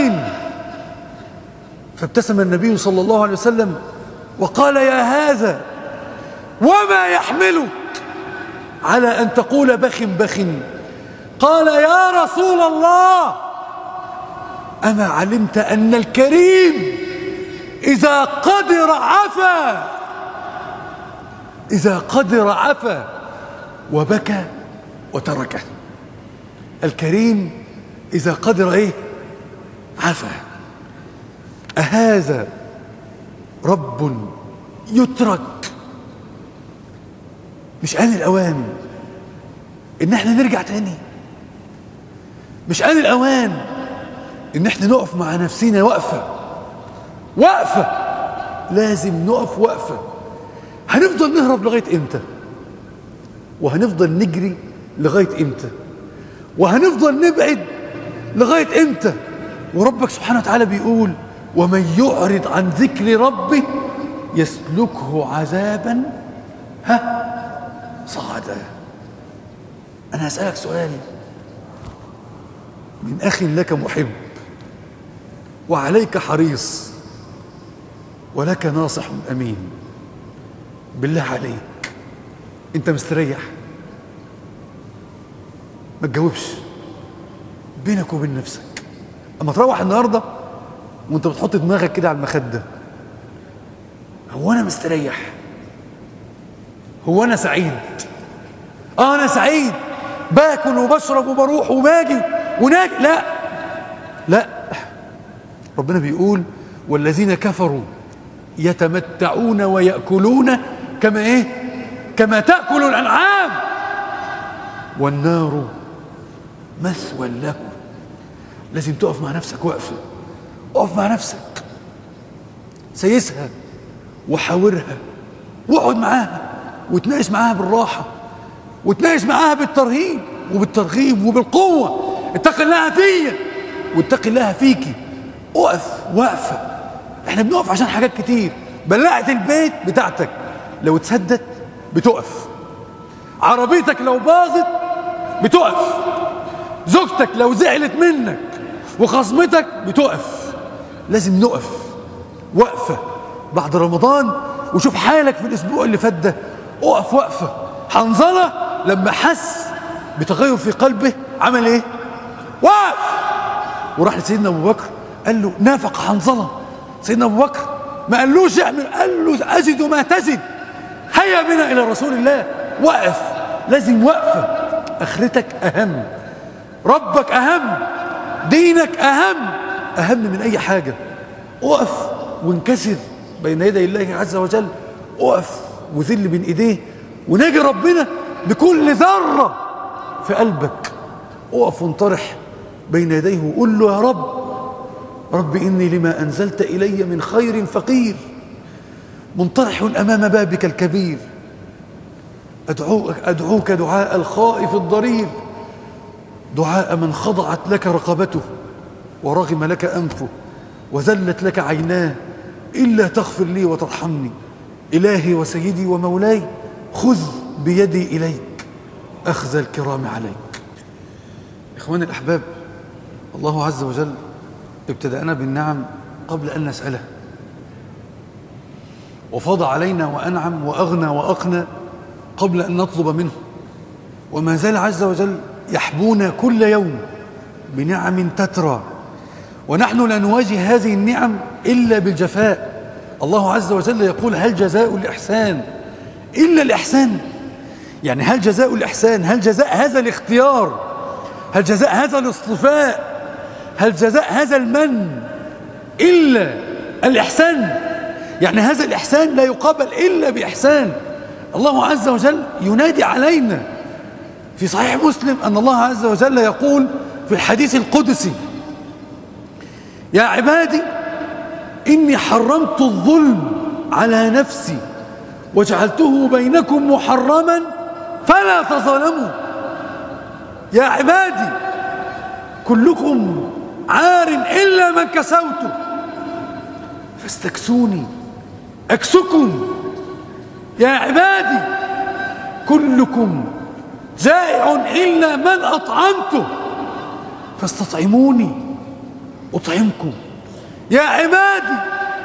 [SPEAKER 2] فابتسم النبي صلى الله عليه وسلم وقال يا هذا وما يحملك على أن تقول بخ بخ قال يا رسول الله أما علمت أن الكريم إذا قدر عفا إذا قدر عفا وبكى وتركه الكريم إذا قدر إيه عفا أهذا رب يترك مش آن الأوان إن احنا نرجع تاني مش آن الأوان إن احنا نقف مع نفسنا وقفة وقفة لازم نقف وقفة هنفضل نهرب لغاية إمتى وهنفضل نجري لغاية إمتى وهنفضل نبعد لغاية إمتى وربك سبحانه وتعالى بيقول ومن يعرض عن ذكر ربه يسلكه عذابا ها صعدا أنا هسألك سؤال من أخ لك محب وعليك حريص ولك ناصح أمين بالله عليك أنت مستريح ما تجاوبش بينك وبين نفسك أما تروح النهاردة وأنت بتحط دماغك كده على المخدة هو أنا مستريح هو أنا سعيد آه أنا سعيد باكل وبشرب وبروح وباجي وناجي لا لا ربنا بيقول والذين كفروا يتمتعون ويأكلون كما ايه كما تأكل الأنعام والنار مثوى له لازم تقف مع نفسك وقفة اقف مع نفسك سيسها وحاورها واقعد معاها وتناقش معاها بالراحة وتناقش معاها بالترهيب وبالترغيب وبالقوة اتق الله فيا واتق الله فيكي اقف وقفة احنا بنقف عشان حاجات كتير بلاعة البيت بتاعتك لو اتسدت بتقف عربيتك لو باظت بتقف زوجتك لو زعلت منك وخصمتك بتقف لازم نقف وقفة بعد رمضان وشوف حالك في الأسبوع اللي فات ده اقف وقفة حنظلة لما حس بتغير في قلبه عمل ايه وقف وراح لسيدنا أبو بكر قال له نافق حنظلة سيدنا أبو بكر ما قالوش اعمل قال له أجد ما تجد هيا بنا إلى رسول الله وقف لازم وقفة آخرتك أهم ربك أهم دينك أهم أهم من أي حاجة اقف وانكسر بين يدي الله عز وجل اقف وذل بين ايديه ونجي ربنا بكل ذرة في قلبك اقف وانطرح بين يديه وقول له يا رب رب إني لما أنزلت إلي من خير فقير منطرح أمام بابك الكبير أدعوك, أدعوك دعاء الخائف الضرير دعاء من خضعت لك رقبته ورغم لك أنفه وذلت لك عيناه إلا تغفر لي وترحمني إلهي وسيدي ومولاي خذ بيدي إليك أخذ الكرام عليك إخواني الأحباب الله عز وجل ابتدأنا بالنعم قبل أن نسأله وفاض علينا وأنعم وأغنى وأقنى قبل أن نطلب منه وما زال عز وجل يحبونا كل يوم بنعم تترى ونحن لا نواجه هذه النعم إلا بالجفاء الله عز وجل يقول هل جزاء الإحسان إلا الإحسان يعني هل جزاء الإحسان هل جزاء هذا الاختيار هل جزاء هذا الاصطفاء هل جزاء هذا المن إلا الإحسان يعني هذا الإحسان لا يقابل إلا بإحسان الله عز وجل ينادي علينا في صحيح مسلم أن الله عز وجل يقول في الحديث القدسي يا عبادي إني حرمت الظلم على نفسي وجعلته بينكم محرما فلا تظلموا يا عبادي كلكم عار إلا من كسوته فاستكسوني أكسكم يا عبادي كلكم جائع إلا من أطعمته فاستطعموني أطعمكم يا عبادي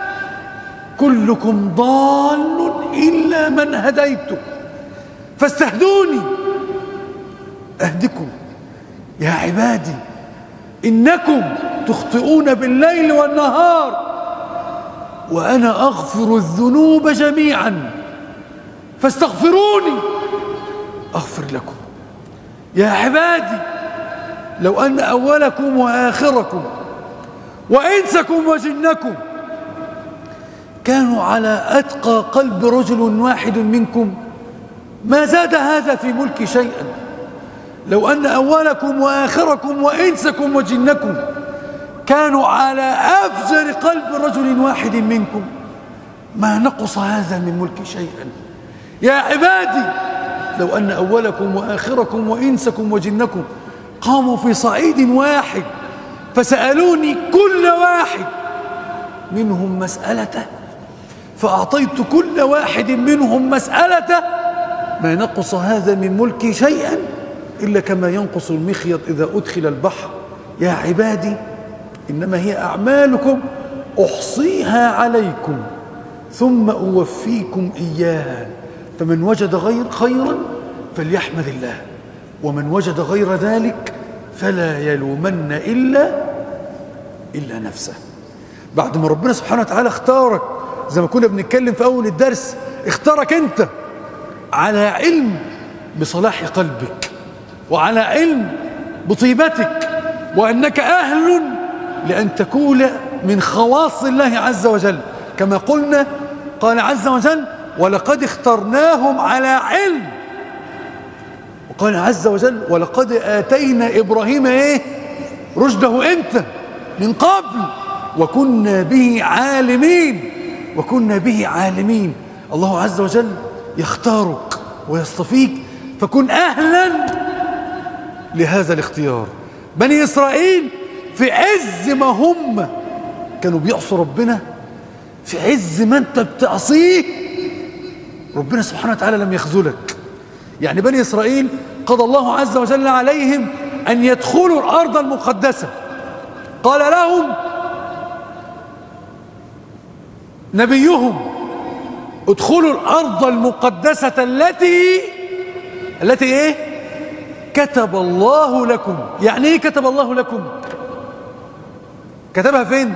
[SPEAKER 2] كلكم ضال إلا من هديته فاستهدوني أهدكم يا عبادي إنكم تخطئون بالليل والنهار وأنا أغفر الذنوب جميعا فاستغفروني أغفر لكم يا عبادي لو أن أولكم وآخركم وإنسكم وجنكم كانوا على أتقى قلب رجل واحد منكم ما زاد هذا في ملك شيئا لو أن أولكم وآخركم وإنسكم وجنكم كانوا على أفجر قلب رجل واحد منكم ما نقص هذا من ملك شيئا يا عبادي لو أن أولكم وآخركم وإنسكم وجنكم قاموا في صعيد واحد فسألوني كل واحد منهم مسألته فأعطيت كل واحد منهم مسألته ما نقص هذا من ملكي شيئا إلا كما ينقص المخيط إذا أدخل البحر يا عبادي إنما هي أعمالكم أحصيها عليكم ثم أوفيكم إياها فمن وجد غير خيرا فليحمد الله ومن وجد غير ذلك فلا يلومن إلا إلا نفسه بعد ما ربنا سبحانه وتعالى اختارك زي ما كنا بنتكلم في أول الدرس اختارك أنت على علم بصلاح قلبك وعلى علم بطيبتك وأنك أهل لأن تكون من خواص الله عز وجل كما قلنا قال عز وجل ولقد اخترناهم على علم وقال عز وجل ولقد آتينا إبراهيم إيه رشده إمتى من قبل وكنا به عالمين وكنا به عالمين الله عز وجل يختارك ويصطفيك فكن أهلا لهذا الاختيار بني إسرائيل في عز ما هم كانوا بيعصوا ربنا في عز ما انت بتعصيه ربنا سبحانه وتعالى لم يخذلك يعني بني إسرائيل قضى الله عز وجل عليهم أن يدخلوا الأرض المقدسة قال لهم نبيهم ادخلوا الأرض المقدسة التي التي ايه كتب الله لكم يعني ايه كتب الله لكم كتبها فين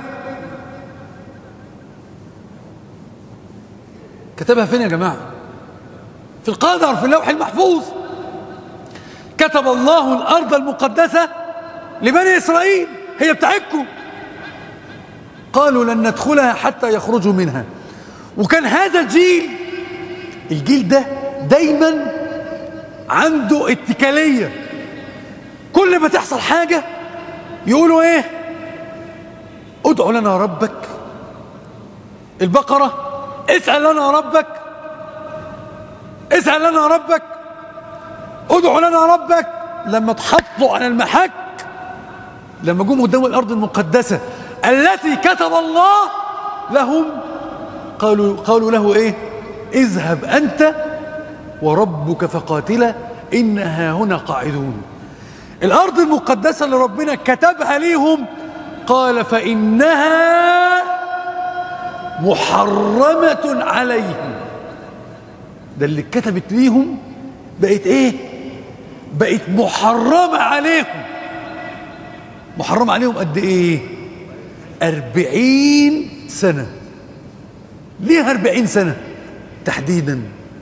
[SPEAKER 2] كتبها فين يا جماعة في القدر في اللوح المحفوظ كتب الله الأرض المقدسة لبني إسرائيل هي بتاعتكم قالوا لن ندخلها حتى يخرجوا منها وكان هذا الجيل الجيل ده دايما عنده اتكالية كل ما تحصل حاجة يقولوا ايه ادعوا لنا ربك البقرة اسأل لنا ربك اسأل لنا ربك ادعوا لنا ربك لما تحطوا على المحك لما جم قدام الأرض المقدسة التي كتب الله لهم قالوا, قالوا له ايه اذهب أنت وربك فقاتلا إنها هنا قاعدون الأرض المقدسة اللي ربنا كتبها ليهم قال فإنها محرمة عليهم ده اللي اتكتبت ليهم بقت ايه بقت محرمة عليهم محرمة عليهم قد ايه أربعين سنة ليه أربعين سنة تحديدا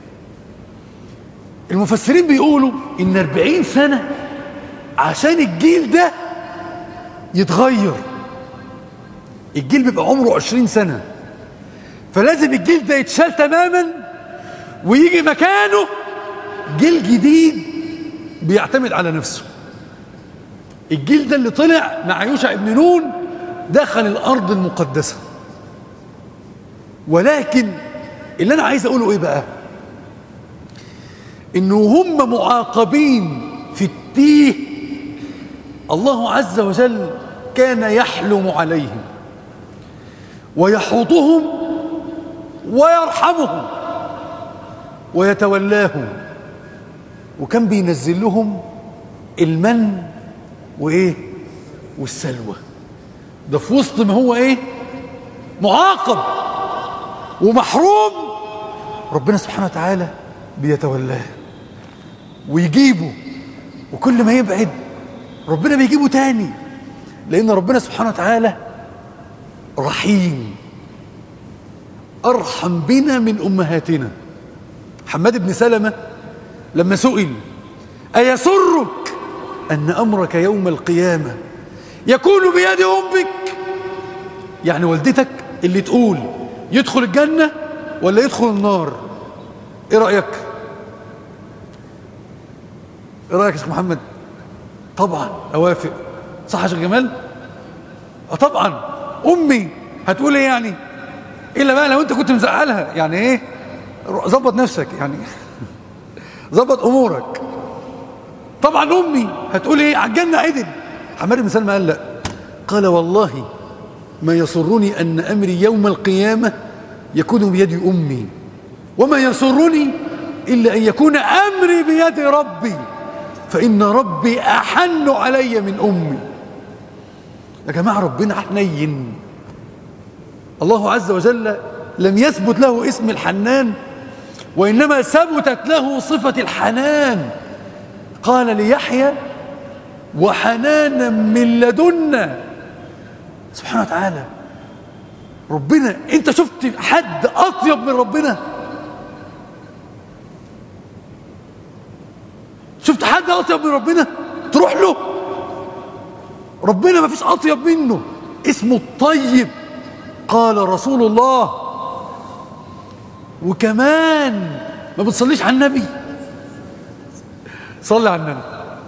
[SPEAKER 2] المفسرين بيقولوا إن أربعين سنة عشان الجيل ده يتغير الجيل بيبقى عمره عشرين سنة فلازم الجيل ده يتشال تماما ويجي مكانه جيل جديد بيعتمد على نفسه الجيل ده اللي طلع مع يوشع ابن نون دخل الأرض المقدسة ولكن اللي أنا عايز أقوله إيه بقى إنه هم معاقبين في التيه الله عز وجل كان يحلم عليهم ويحوطهم ويرحمهم ويتولاهم وكان بينزل لهم المن وايه والسلوى ده في وسط ما هو ايه معاقب ومحروم ربنا سبحانه وتعالى بيتولاه ويجيبه وكل ما يبعد ربنا بيجيبه تاني لان ربنا سبحانه وتعالى رحيم ارحم بنا من امهاتنا حماد بن سلمه لما سئل ايسرك ان امرك يوم القيامه يكون بيد امك يعني والدتك اللي تقول يدخل الجنه ولا يدخل النار ايه رايك ايه رايك يا شيخ محمد طبعا اوافق صح يا شيخ جمال اه طبعا امي هتقول ايه يعني الا بقى لو انت كنت مزعلها يعني ايه ظبط نفسك يعني ظبط امورك طبعا امي هتقول ايه على الجنه عدل حماد بن سلمى قال لا قال والله ما يسرني ان امري يوم القيامه يكون بيد امي وما يسرني الا ان يكون امري بيد ربي فان ربي احن علي من امي يا جماعه ربنا حنين الله عز وجل لم يثبت له اسم الحنان وإنما ثبتت له صفة الحنان قال ليحيى وحنانا من لدنا سبحانه وتعالى ربنا انت شفت حد اطيب من ربنا شفت حد اطيب من ربنا تروح له ربنا ما فيش اطيب منه اسمه الطيب قال رسول الله وكمان ما بتصليش على النبي صلى على النبي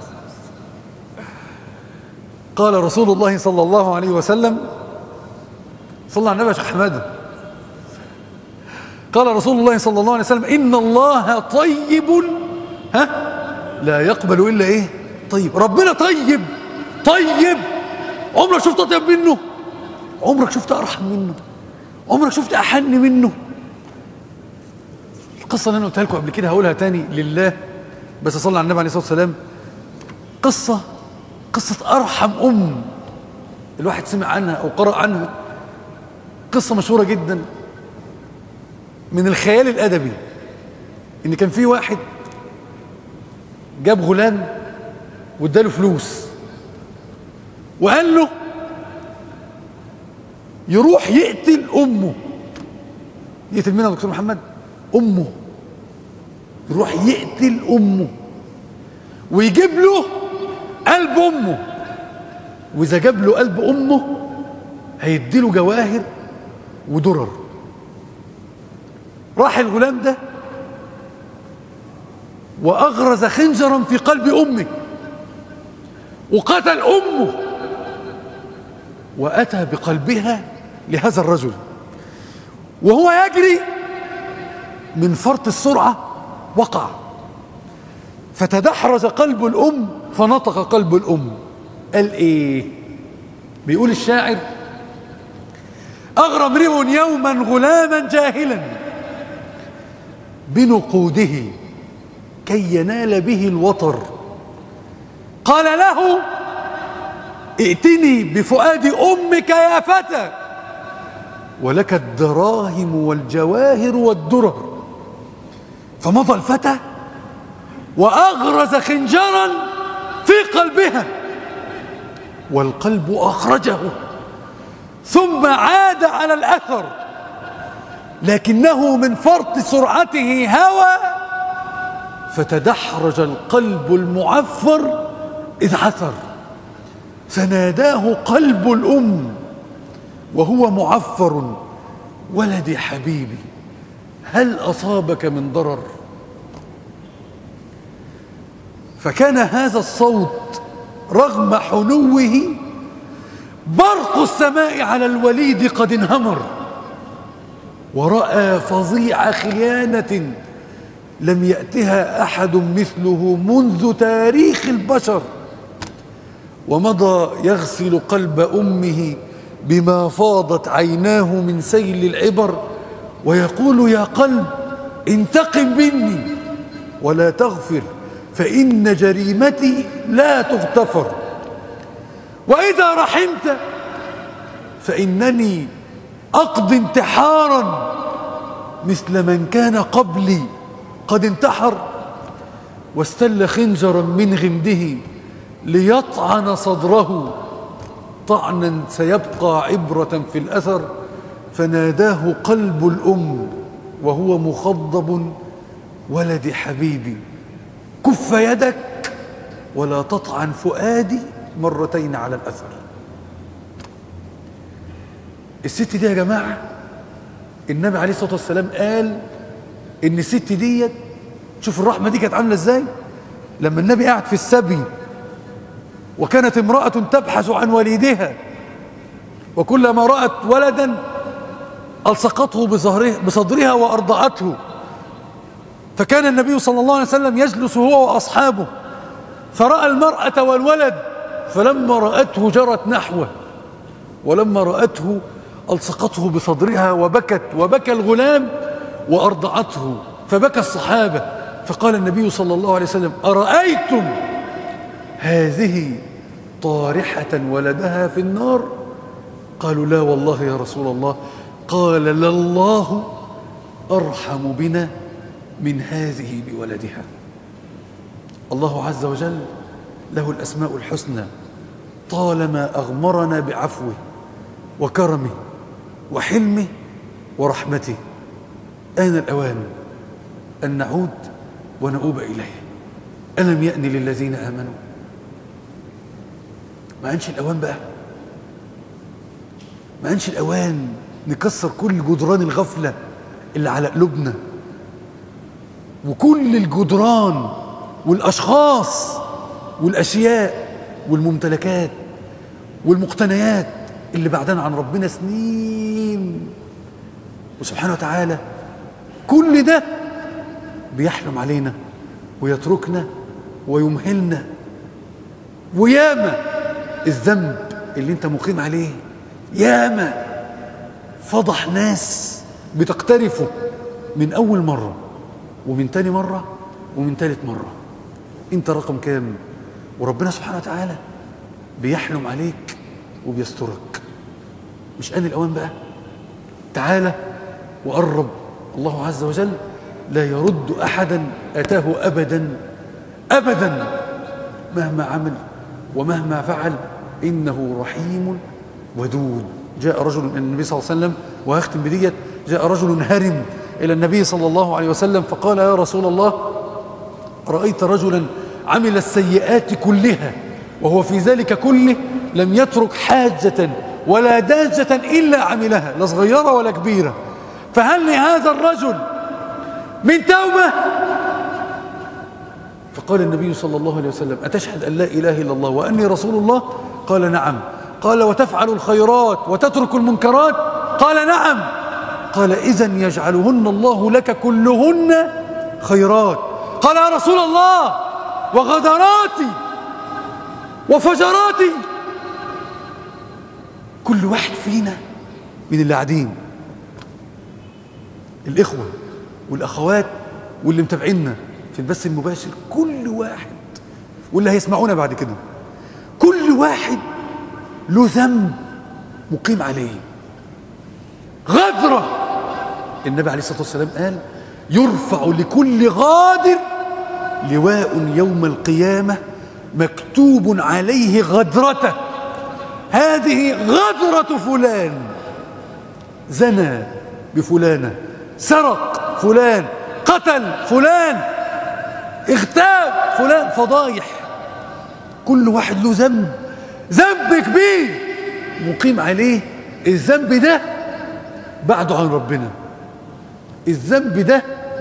[SPEAKER 2] قال رسول الله صلى الله عليه وسلم صلى على النبي يا شيخ حماده قال رسول الله صلى الله عليه وسلم إن الله طيب ها لا يقبل إلا إيه طيب ربنا طيب طيب عمرك شفت أطيب منه عمرك شفت أرحم منه عمرك شفت أحن منه القصة اللي أنا قلتها لكم قبل كده هقولها تاني لله بس أصلي على النبي عليه الصلاة والسلام قصة قصة أرحم أم الواحد سمع عنها أو قرأ عنها قصة مشهورة جدا من الخيال الأدبي إن كان في واحد جاب غلام واداله فلوس وقال له يروح يقتل أمه يقتل مين يا دكتور محمد؟ أمه يروح يقتل أمه ويجيب له قلب أمه وإذا جاب له قلب أمه هيديله جواهر ودرر راح الغلام ده وأغرز خنجرا في قلب أمه وقتل أمه وأتى بقلبها لهذا الرجل وهو يجري من فرط السرعة وقع فتدحرج قلب الأم فنطق قلب الأم قال إيه بيقول الشاعر أغرى امرئ يوما غلاما جاهلا بنقوده كي ينال به الوطر قال له ائتني بفؤاد أمك يا فتى ولك الدراهم والجواهر والدرر فمضى الفتى وأغرز خنجرا في قلبها والقلب أخرجه ثم عاد على الأثر لكنه من فرط سرعته هوى فتدحرج القلب المعفر إذ عثر فناداه قلب الأم وهو معفر ولدي حبيبي هل أصابك من ضرر فكان هذا الصوت رغم حنوه برق السماء على الوليد قد انهمر ورأى فظيع خيانة لم يأتها أحد مثله منذ تاريخ البشر ومضى يغسل قلب أمه بما فاضت عيناه من سيل العبر ويقول يا قلب انتقم مني ولا تغفر فإن جريمتي لا تغتفر وإذا رحمت فإنني أقضي انتحارا مثل من كان قبلي قد انتحر واستل خنجرا من غمده ليطعن صدره طعنا سيبقى عبرة في الأثر فناداه قلب الأم وهو مخضب ولدي حبيبي كف يدك ولا تطعن فؤادي مرتين على الأثر الست دي يا جماعة النبي عليه الصلاة والسلام قال إن الست ديت شوف الرحمة دي كانت عاملة إزاي لما النبي قاعد في السبي وكانت امرأة تبحث عن وليدها وكلما رأت ولدا ألصقته بظهره بصدرها وأرضعته فكان النبي صلى الله عليه وسلم يجلس هو وأصحابه فرأى المرأة والولد فلما رأته جرت نحوه ولما رأته ألصقته بصدرها وبكت وبكى الغلام وأرضعته فبكى الصحابة فقال النبي صلى الله عليه وسلم أرأيتم هذه طارحة ولدها في النار قالوا لا والله يا رسول الله قال لله أرحم بنا من هذه بولدها الله عز وجل له الأسماء الحسنى طالما أغمرنا بعفوه وكرمه وحلمه ورحمته آن الأوان أن نعود ونؤوب إليه ألم يأن للذين آمنوا ما أنش الأوان بقى ما أنش الأوان نكسر كل جدران الغفلة اللي على قلوبنا وكل الجدران والأشخاص والأشياء والممتلكات والمقتنيات اللي بعدنا عن ربنا سنين وسبحانه وتعالى كل ده بيحلم علينا ويتركنا ويمهلنا وياما الذنب اللي انت مقيم عليه ياما فضح ناس بتقترفه من اول مره ومن تاني مره ومن تالت مره انت رقم كام وربنا سبحانه وتعالى بيحلم عليك وبيسترك مش آن الأوان بقى تعالى وقرب الله عز وجل لا يرد أحدا أتاه أبدا أبدا مهما عمل ومهما فعل إنه رحيم ودود جاء رجل من النبي صلى الله عليه وسلم وهختم بديت جاء رجل هرم إلى النبي صلى الله عليه وسلم فقال يا رسول الله رأيت رجلا عمل السيئات كلها وهو في ذلك كله لم يترك حاجة ولا داجة إلا عملها لا صغيرة ولا كبيرة فهل لهذا الرجل من توبة فقال النبي صلى الله عليه وسلم أتشهد أن لا إله إلا الله وأني رسول الله قال نعم قال وتفعل الخيرات وتترك المنكرات قال نعم قال إذا يجعلهن الله لك كلهن خيرات قال يا رسول الله وغدراتي وفجراتي كل واحد فينا من اللي قاعدين الإخوة والأخوات واللي متابعينا في البث المباشر كل واحد واللي هيسمعونا بعد كده كل واحد له ذنب مقيم عليه غدرة النبي عليه الصلاة والسلام قال يرفع لكل غادر لواء يوم القيامة مكتوب عليه غدرته هذه غدرة فلان زنى بفلانة سرق فلان قتل فلان اغتاب فلان فضايح كل واحد له ذنب ذنب كبير مقيم عليه الذنب ده بعده عن ربنا الذنب ده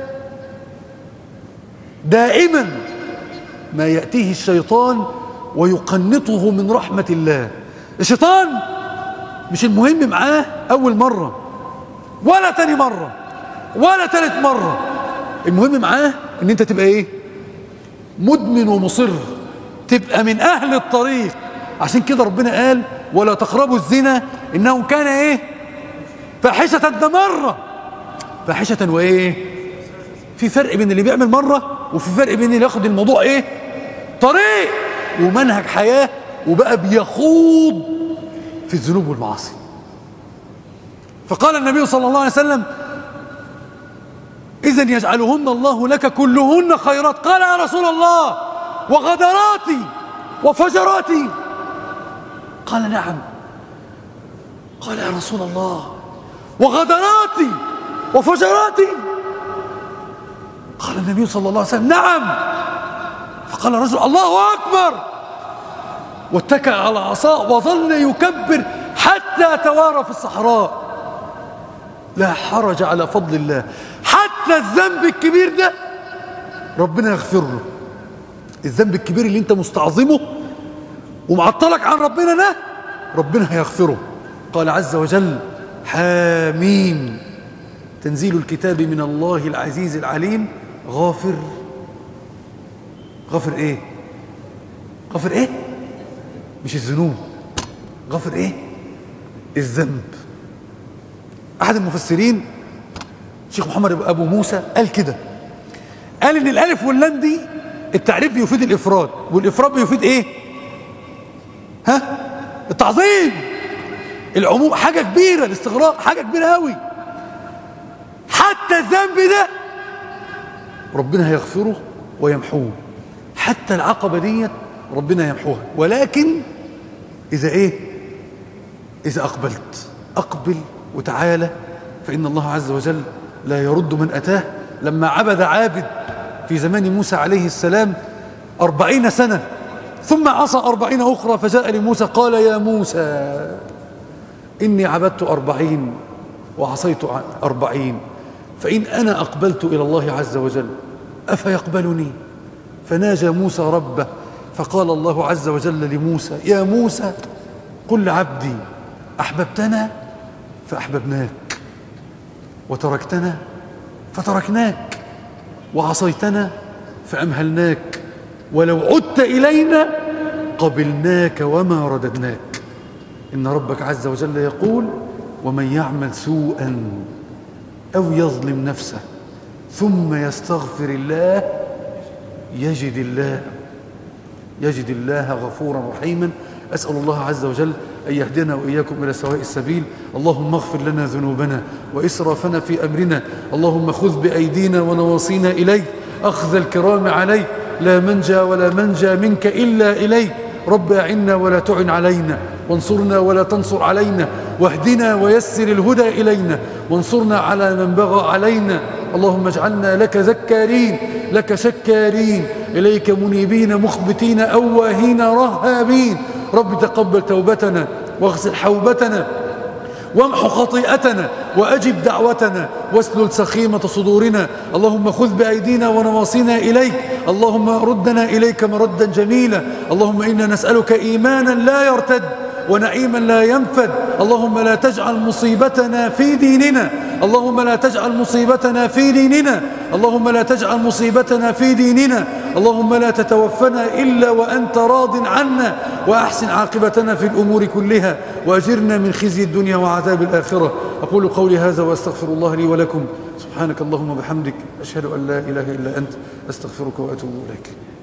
[SPEAKER 2] دائما ما يأتيه الشيطان ويقنطه من رحمة الله الشيطان مش المهم معاه أول مرة ولا تاني مرة ولا تالت مرة المهم معاه ان انت تبقى ايه مدمن ومصر تبقى من اهل الطريق عشان كده ربنا قال ولا تقربوا الزنا انه كان ايه فاحشة ده مرة فاحشة وايه في فرق بين اللي بيعمل مرة وفي فرق بين اللي ياخد الموضوع ايه طريق ومنهج حياة وبقى بيخوض في الذنوب والمعاصي فقال النبي صلى الله عليه وسلم إذا يجعلهن الله لك كلهن خيرات قال يا رسول الله وغدراتي وفجراتي قال نعم قال يا رسول الله وغدراتي وفجراتي قال النبي صلى الله عليه وسلم نعم فقال الرجل الله أكبر واتكأ على عصاه وظل يكبر حتى توارى في الصحراء لا حرج على فضل الله حتى الذنب الكبير ده ربنا يغفر له الذنب الكبير اللي انت مستعظمه ومعطلك عن ربنا ده ربنا هيغفره قال عز وجل حاميم تنزيل الكتاب من الله العزيز العليم غافر غافر ايه غافر ايه مش الذنوب غافر ايه الذنب احد المفسرين شيخ محمد ابو موسى قال كده قال ان الالف واللام دي التعريف بيفيد الافراد والافراد بيفيد ايه ها التعظيم العموم حاجه كبيره الاستغراق حاجه كبيره قوي حتى الذنب ده ربنا هيغفره ويمحوه حتى العقبه ديت ربنا يمحوها ولكن اذا ايه اذا اقبلت اقبل وتعالى فان الله عز وجل لا يرد من أتاه لما عبد عابد في زمان موسى عليه السلام أربعين سنة ثم عصى أربعين أخرى فجاء لموسى قال يا موسى إني عبدت أربعين وعصيت أربعين فإن أنا أقبلت إلى الله عز وجل أفيقبلني فناجى موسى ربه فقال الله عز وجل لموسى يا موسى قل لعبدي أحببتنا فأحببناك وتركتنا فتركناك وعصيتنا فأمهلناك ولو عدت إلينا قبلناك وما رددناك إن ربك عز وجل يقول ومن يعمل سوءا أو يظلم نفسه ثم يستغفر الله يجد الله يجد الله غفورا رحيما أسأل الله عز وجل أن يهدينا وإياكم إلى سواء السبيل اللهم اغفر لنا ذنوبنا وإسرافنا في أمرنا اللهم خذ بأيدينا ونواصينا إليك أخذ الكرام عليك لا منجى ولا منجى منك إلا إليك رب أعنا ولا تعن علينا وانصرنا ولا تنصر علينا واهدنا ويسر الهدى إلينا وانصرنا على من بغى علينا اللهم اجعلنا لك ذكارين لك شكارين إليك منيبين مخبتين أواهين رهابين رب تقبل توبتنا واغسل حوبتنا وامح خطيئتنا وأجب دعوتنا واسلل سخيمة صدورنا اللهم خذ بأيدينا ونواصينا إليك اللهم ردنا إليك مردا جميلا اللهم إنا نسألك إيمانا لا يرتد ونعيما لا ينفد اللهم لا تجعل مصيبتنا في ديننا اللهم لا تجعل مصيبتنا في ديننا اللهم لا تجعل مصيبتنا في ديننا اللهم لا تتوفنا إلا وأنت راض عنا وأحسن عاقبتنا في الأمور كلها وأجرنا من خزي الدنيا وعذاب الآخرة أقول قولي هذا وأستغفر الله لي ولكم سبحانك اللهم وبحمدك أشهد أن لا إله إلا أنت أستغفرك وأتوب إليك